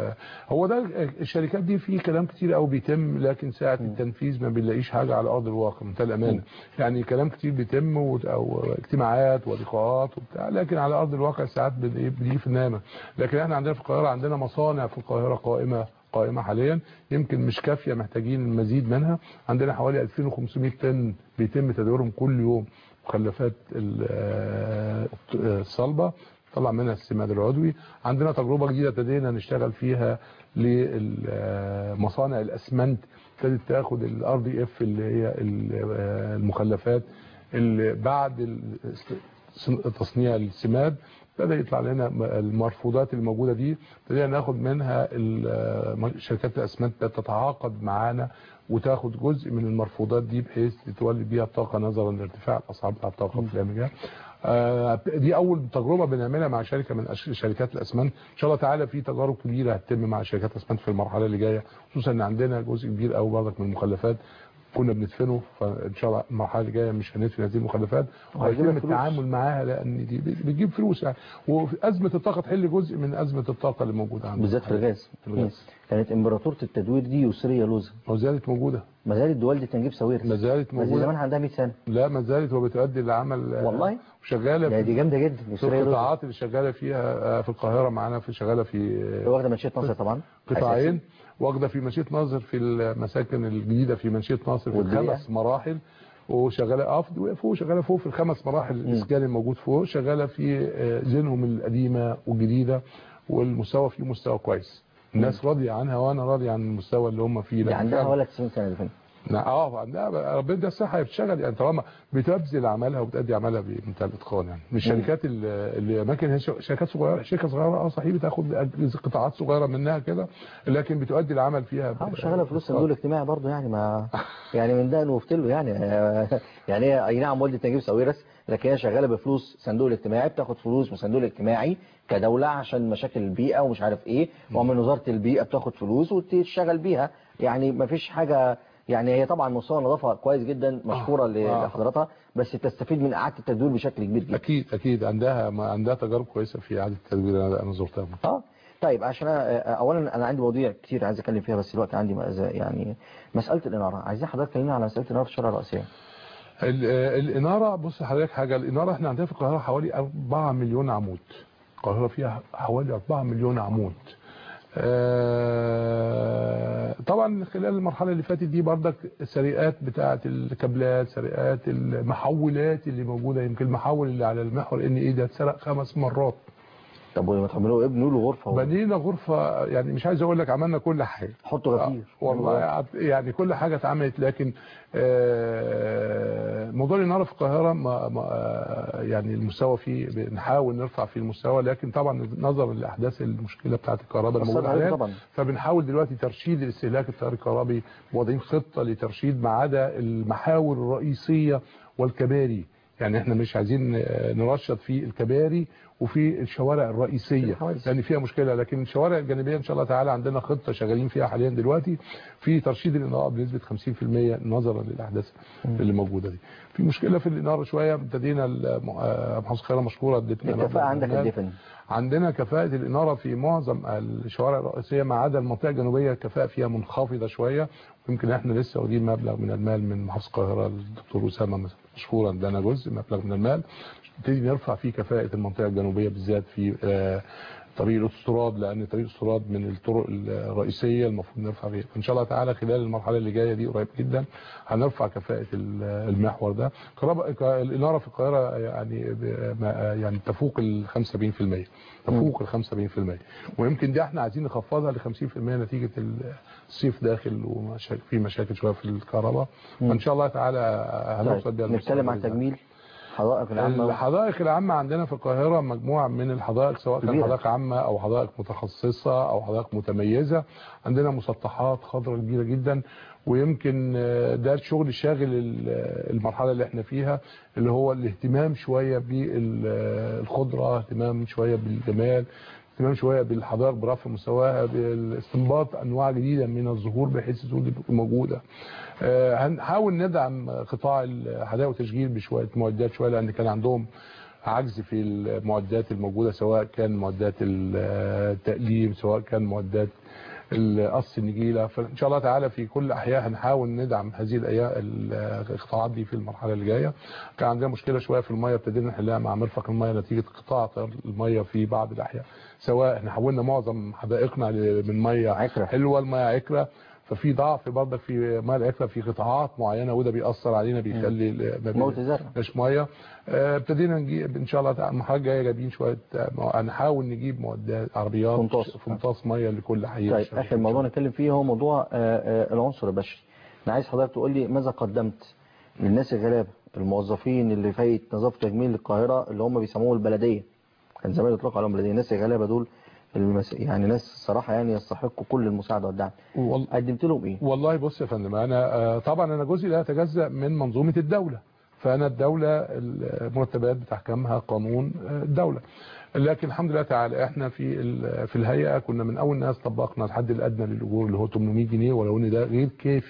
هو ده الشركات دي في كلام كتير قوي بيتم لكن ساعة التنفيذ ما بنلاقيش حاجة على أرض الواقع منتهى الأمانة يعني كلام كتير بيتم و- أو اجتماعات ولقاءات وبتاع لكن على أرض الواقع ساعات بن- بنيجي في النامة لكن احنا عندنا في القاهرة عندنا مصانع في القاهرة قائمة قائمة حاليا يمكن مش كافية محتاجين المزيد منها عندنا حوالي 2500 طن بيتم تدويرهم كل يوم مخلفات ال- آه، الصلبة طلع منها السماد العضوي عندنا تجربة جديدة ابتدينا نشتغل فيها لمصانع الأسمنت ابتدت تاخد الار دي اف اللي هي ال- آه، المخلفات اللي بعد ال- تصنيع السماد ابتدى يطلع لنا المرفوضات الموجودة دي ابتدينا ناخد منها ال- شركات الأسمنت تتعاقد معانا وتاخد جزء من المرفوضات دي بحيث تولد بيها الطاقة نظرا لارتفاع الأسعار بتاع الطاقة في الأيام الجاية. آه، دي أول تجربة بنعملها مع شركة من أش- شركات الأسمنت إن شاء الله تعالى في تجارب كبيرة هتتم مع شركات الأسمنت في المرحلة اللي جاية خصوصا إن عندنا جزء كبير قوي برضك من المخلفات كنا بندفنه فان شاء الله المرحله اللي جايه مش هندفن هذه المخلفات وهيجيب وهيتم فلوس. التعامل معاها لان دي بتجيب فلوس يعني وازمه الطاقه تحل جزء من ازمه الطاقه اللي موجوده عندنا بالذات في الغاز في الغاز كانت امبراطورة التدوير دي يسرية لوزة ما زالت موجوده ما زالت والدة نجيب ساويرس ما زالت بس موجوده زمان عندها 100 سنة لا ما زالت وبتؤدي لعمل آه، والله؟ وشغاله ده في دي جامدة جدا في يسرية لوزة القطاعات اللي شغاله فيها آه، في القاهره معانا في شغاله في آه، واخدة منشية نصر طبعا قطاعين واخده في منشيه ناصر في المساكن الجديده في منشيه ناصر في والبيئة؟ الخمس مراحل وشغاله اه في- فوق شغاله فوق في الخمس مراحل الاسكان الموجود فوق شغاله في آه، زينهم القديمه والجديده والمستوى فيه مستوى كويس الناس راضيه عنها وانا راضي عن المستوى اللي هم فيه دي لكن عندها فعلاً- ولا 90 سنة دي فين نعم اه عندها ربنا ده الصحه بتشتغل يعني طالما بتبذل عملها وبتأدي عملها بمنتهى الاتقان يعني مش مم. الشركات اللي اماكن هي شركات صغيره شركه صغيره اه صحيح بتاخد أجهزة- قطاعات صغيره منها كده لكن بتؤدي العمل فيها اه شغاله فلوس الصندوق الاجتماعي برضه يعني ما يعني من ده وفتله يعني يعني هي اي نعم والده نجيب ساويرس لكن هي شغاله بفلوس صندوق الاجتماعي بتاخد فلوس من الصندوق الاجتماعي كدوله عشان مشاكل البيئه ومش عارف ايه ومن وزاره البيئه بتاخد فلوس وتشتغل بيها يعني ما فيش حاجه يعني هي طبعا مستوى النظافه كويس جدا مشكوره آه. لحضرتها بس تستفيد من اعاده التدوير بشكل كبير جدا اكيد اكيد عندها ما عندها تجارب كويسه في اعاده التدوير انا انا زرتها اه طيب عشان أنا- اولا انا عندي مواضيع كتير عايز اتكلم فيها بس الوقت عندي مأز- يعني مساله الاناره عايزين حضرتك تكلمنا على مساله الاناره في الشارع الرئيسيه ال- آه، الاناره بص حضرتك حاجه الاناره احنا عندنا في القاهره حوالي 4 مليون عمود القاهره فيها حوالي 4 مليون عمود آه، طبعا خلال المرحله اللي فاتت دي بردك السرقات بتاعه الكابلات سرقات المحولات اللي موجوده يمكن المحول اللي على المحور ان ايه ده اتسرق خمس مرات طب ولما تعملوا ايه بنقول له غرفه بنينا غرفة يعني مش عايز اقول لك عملنا كل حاجة حطوا غفير آه، والله عط- يعني كل حاجة اتعملت لكن آه، موضوع الإنارة في القاهرة ما ما آه، يعني المستوى فيه بنحاول نرفع فيه المستوى لكن طبعا نظرا لأحداث المشكلة بتاعت الكهرباء أثرت الموجودة عليكم حاليا طبعا. فبنحاول دلوقتي ترشيد الاستهلاك التيار الكهربي وضعين خطة لترشيد ما عدا المحاور الرئيسية والكباري يعني احنا مش عايزين آه، نرشد في الكباري وفي الشوارع الرئيسية لان فيها مشكلة لكن الشوارع الجانبية ان شاء الله تعالى عندنا خطة شغالين فيها حاليا دلوقتي في ترشيد الإنارة بنسبة 50% نظرا للأحداث اللي موجودة دي في مشكلة في الإنارة شوية ابتدينا الم- آه، محافظة القاهرة مشكورة ادتنا الكفاءة مبلغ عندك مال. قد ايه يا فندم؟ عندنا كفاءة الإنارة في معظم الشوارع الرئيسية ما عدا المنطقة الجنوبية الكفاءة فيها منخفضة شوية يمكن احنا لسه واخدين مبلغ من المال من محافظة القاهرة الدكتور أسامة مشكورا ادانا جزء مبلغ من المال نبتدي نرفع فيه كفاءة المنطقة الجنوبية بالذات في آه، طريق الاستراد لان طريق الاستراد من الطرق الرئيسيه المفروض نرفع فيها فان شاء الله تعالى خلال المرحله اللي جايه دي قريب جدا هنرفع كفاءه ال- المحور ده كهرباء ك- الاناره في القاهره يعني ب- ما- يعني تفوق ال 75% تفوق ال 75% ويمكن دي احنا عايزين نخفضها ل 50% نتيجه الصيف داخل وفي مشاكل شويه في الكهرباء فان شاء الله تعالى هنوصل بيها نتكلم عن تجميل حدائق العامة الحدائق العامة عندنا في القاهرة مجموعة من الحدائق سواء كان كبيرة. حدائق عامة أو حدائق متخصصة أو حدائق متميزة عندنا مسطحات خضراء كبيرة جدا ويمكن آه، ده الشغل الشاغل ال- المرحلة اللي احنا فيها اللي هو الاهتمام شوية بالخضرة اهتمام شوية بالجمال اهتمام شوية بالحدائق برفع مستواها بالاستنباط أنواع جديدة من الزهور بحيث الزهور دي تكون موجودة آه، هنحاول ندعم قطاع الحدائق والتشجير بشوية معدات شوية لأن كان عندهم عجز في المعدات الموجودة سواء كان معدات التأليم سواء كان معدات قص النجيلة فإن شاء الله تعالى في كل أحياء هنحاول ندعم هذه الأيام القطاعات دي في المرحلة اللي جاية كان عندنا مشكلة شوية في المية ابتدينا نحلها مع مرفق المية نتيجة قطاع المية في بعض الأحياء سواء احنا حولنا معظم حدائقنا من مية عكرة. حلوة المية عكرة ففي ضعف برضك في ميه العكره في قطاعات معينه وده بيأثر علينا بيخلي ال- ما موت زرع. مش ميه آه، ابتدينا نجيب ان شاء الله تعالى المرحله الجايه جايبين شويه آه، هنحاول نجيب معدات عربيات فنطاس. فنطاس ميه لكل حي طيب اخر موضوع نتكلم فيه هو موضوع آه، آه، العنصر البشري انا عايز حضرتك تقول لي ماذا قدمت للناس الغلابه الموظفين اللي في هيئه نظافه تجميل القاهره اللي هم بيسموه البلديه كان زمان يطلقوا عليهم بلديه الناس الغلابه دول المس... يعني ناس صراحه يعني يستحقوا كل المساعده والدعم وال- قدمت لهم ايه والله بص يا فندم انا آه، طبعا انا جزء لا يتجزا من منظومه الدوله فانا الدوله المرتبات بتحكمها قانون آه، الدوله لكن الحمد لله تعالى احنا في ال- في الهيئه كنا من اول ناس طبقنا الحد الادنى للاجور اللي هو 800 جنيه ولو ان ده غير كافي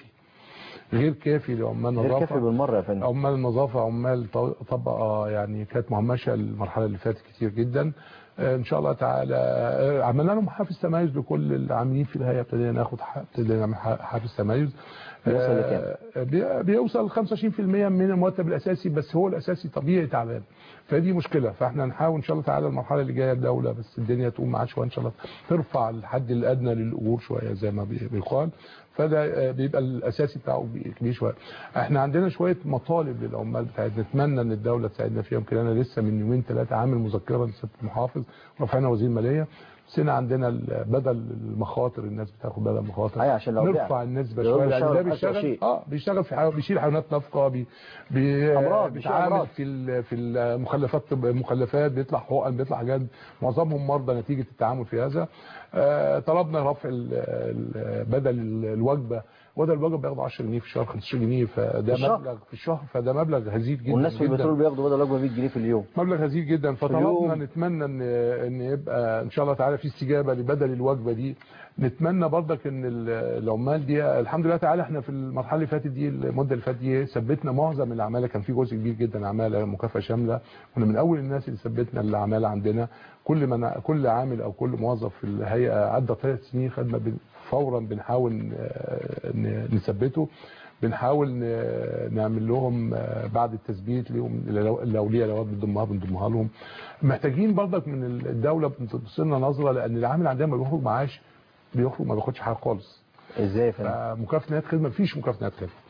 غير كافي لعمال غير نظافه كافي بالمره يا فندم عمال النظافة عمال ط- طبقة يعني كانت مهمشة المرحلة اللي فاتت كتير جدا آه، ان شاء الله تعالى آه، عملنا لهم حافز تميز لكل العاملين في الهيئة ابتدينا ناخد ح- ابتدينا نعمل ح- حافز تميز بيوصل آه، بي- بيوصل 25% من المرتب الاساسي بس هو الاساسي طبيعي تعبان فدي مشكلة فاحنا نحاول ان شاء الله تعالى المرحلة اللي جاية الدولة بس الدنيا تقوم معاه شوية ان شاء الله ترفع الحد الادنى للاجور شوية زي ما بي- بيقال فده آه، بيبقى الاساسي بتاعه بي- كبير شويه احنا عندنا شويه مطالب للعمال بتاعتنا نتمنى ان الدوله تساعدنا فيها يمكن انا لسه من يومين ثلاثه عامل مذكره لسياده المحافظ رفعنا وزير الماليه بس هنا عندنا ال- بدل المخاطر الناس بتاخد بدل المخاطر أيوة، عشان لو نرفع بعت. النسبه لو شويه لان بيشتغل ده في أسوأ بيشتغل شيء. اه بيشتغل في حيو... بيشيل حيوانات نفقه بي... بي... أمراض، بيشيل بيتعامل أمراض. في ال... في المخلفات طب- مخلفات بيطلع حقن بيطلع حاجات معظمهم مرضى نتيجه التعامل في هذا آه، طلبنا رفع ال- ال- بدل ال- الوجبه بدل الوجبه بياخدوا 10 جنيه في الشهر 15 جنيه فده في الشهر؟ مبلغ في الشهر فده مبلغ هزيل جدا والناس في جدا. البترول بياخدوا بدل وجبه 100 جنيه في اليوم مبلغ هزيل جدا فطلبنا اليوم. نتمنى ان ان يبقى ان شاء الله تعالى في استجابه لبدل الوجبه دي نتمنى برضك ان ال- العمال دي الحمد لله تعالى احنا في المرحله اللي فاتت دي المده اللي فاتت دي ثبتنا معظم العماله كان في جزء كبير جدا عماله مكافاه شامله كنا من اول الناس اللي ثبتنا العماله عندنا كل من كل عامل او كل موظف في الهيئه عدى ثلاث سنين خدمه بن- فورا بنحاول آه، ن- نثبته بنحاول ن- نعمل لهم آه، بعد التثبيت لهم لو لو ليها لواد بنضمها بنضمها لهم محتاجين برضك من الدوله تبص لنا نظره لان العامل عندنا ما بيخرج معاش بيخرج ما بياخدش حاجه خالص ازاي يا فندم مكافاه نهايه خدمه مفيش مكافاه نهايه خدمه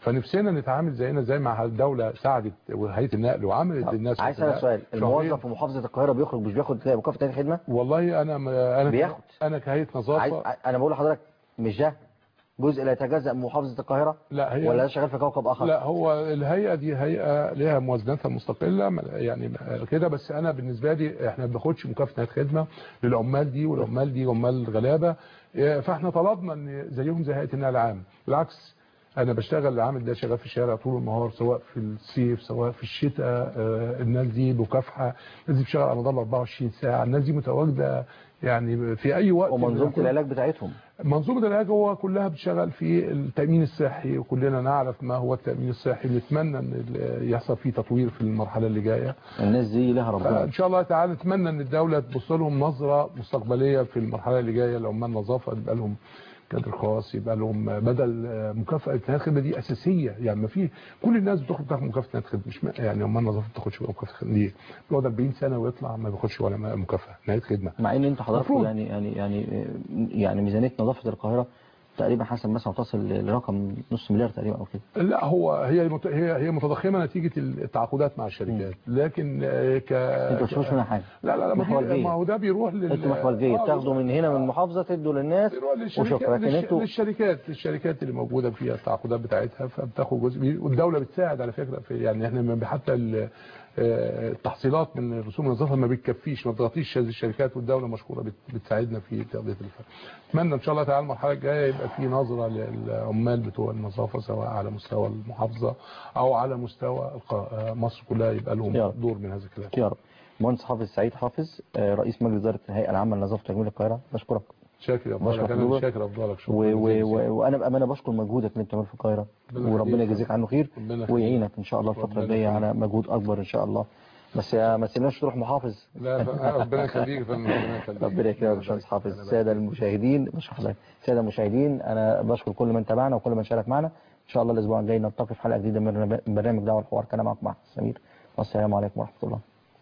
فنفسنا نتعامل زينا زي ما الدوله ساعدت وهيئه النقل وعملت للناس عايز اسال سؤال الموظف في محافظه القاهره بيخرج مش بياخد مكافاه تأدية خدمه والله انا انا بياخد. انا كهيئه نظافه عايز انا بقول لحضرتك مش ده جزء لا يتجزأ من محافظه القاهره لا هي ولا ده شغال في كوكب اخر لا هو الهيئه دي هيئه ليها موازنتها المستقله يعني كده بس انا بالنسبه لي احنا ما بناخدش مكافاه خدمه للعمال دي والعمال دي عمال غلابه فاحنا طلبنا ان زيهم زي هيئه النقل العام بالعكس انا بشتغل العامل ده شغال في الشارع طول النهار سواء في الصيف سواء في الشتاء آه، الناس دي مكافحه الناس دي بتشتغل على مدار 24 ساعه الناس دي متواجده يعني في اي وقت ومنظومه العلاج بتاعتهم منظومه العلاج هو كلها بتشتغل في التامين الصحي وكلنا نعرف ما هو التامين الصحي نتمنى ان ال- يحصل فيه تطوير في المرحله اللي جايه الناس دي لها ربنا ان شاء الله تعالى نتمنى ان الدوله تبص لهم نظره مستقبليه في المرحله اللي جايه لعمال نظافه يبقى لهم كادر خاص يبقى لهم بدل مكافاه نهايه الخدمه دي اساسيه يعني ما في كل الناس بتاخد تاخد مكافاه نهايه الخدمه مش م- يعني عمال نظافه ما بتاخدش مكافاه خدمه ليه؟ بيقعد 40 سنه ويطلع ما بياخدش ولا مكافاه نهايه خدمه مع ان انتوا حضراتكم مفروض. يعني يعني يعني يعني ميزانيه نظافه القاهره تقريبا حسب مثلا تصل لرقم نص مليار تقريبا او كده لا هو هي مت- هي هي متضخمه نتيجه التعاقدات مع الشركات لكن آه، ك انتوا ما بتشوفوش منها حاجه لا لا لا ما, في- محورجية. ما هو ده بيروح لل انتوا محورجيه آه، بتاخدوا من هنا من المحافظه تدوا للناس وشكرا لكن للش- انتوا للشركات للشركات اللي موجوده فيها التعاقدات بتاعتها فبتاخد جزء بي- والدوله بتساعد على فكره في يعني احنا ما- حتى ال- آه، التحصيلات من رسوم النظافه ما بتكفيش ما بتغطيش هذه الشركات والدوله مشكوره بت- بتساعدنا في تغطيه الفرق. اتمنى ان شاء الله تعالى المرحله الجايه يبقى في نظره للعمال بتوع النظافه سواء على مستوى المحافظه او على مستوى الق- آه، مصر كلها يبقى لهم يا رب. دور من هذا الكلام. يا رب مهندس حافظ سعيد حافظ آه، رئيس مجلس اداره الهيئه العامه لنظافه تجميل القاهره بشكرك شاكر يا بشكر افضلك انا حضورك. شاكر افضلك شكرا و- و- جزيلا. و- وانا بامانه بشكر مجهودك اللي انت بتعمله في القاهره ربنا وربنا يخليك. يجازيك عنه خير ربنا يخليك. ويعينك ان شاء الله الفتره ربنا الجايه يخليك. على مجهود اكبر ان شاء الله بس يا ما تسيبناش تروح محافظ لا ف- ربنا يخليك يا فندم ربنا يخليك ربنا يكرمك يا باشمهندس حافظ الساده المشاهدين مش حضرتك الساده المشاهدين انا بشكر كل من تابعنا وكل من شارك معنا ان شاء الله الاسبوع الجاي نلتقي في حلقه جديده من برنامج دعوه الحوار كان معكم احمد سمير والسلام عليكم ورحمه الله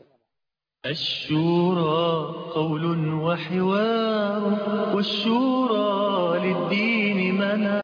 الشورى قول وحوار والشورى للدين منار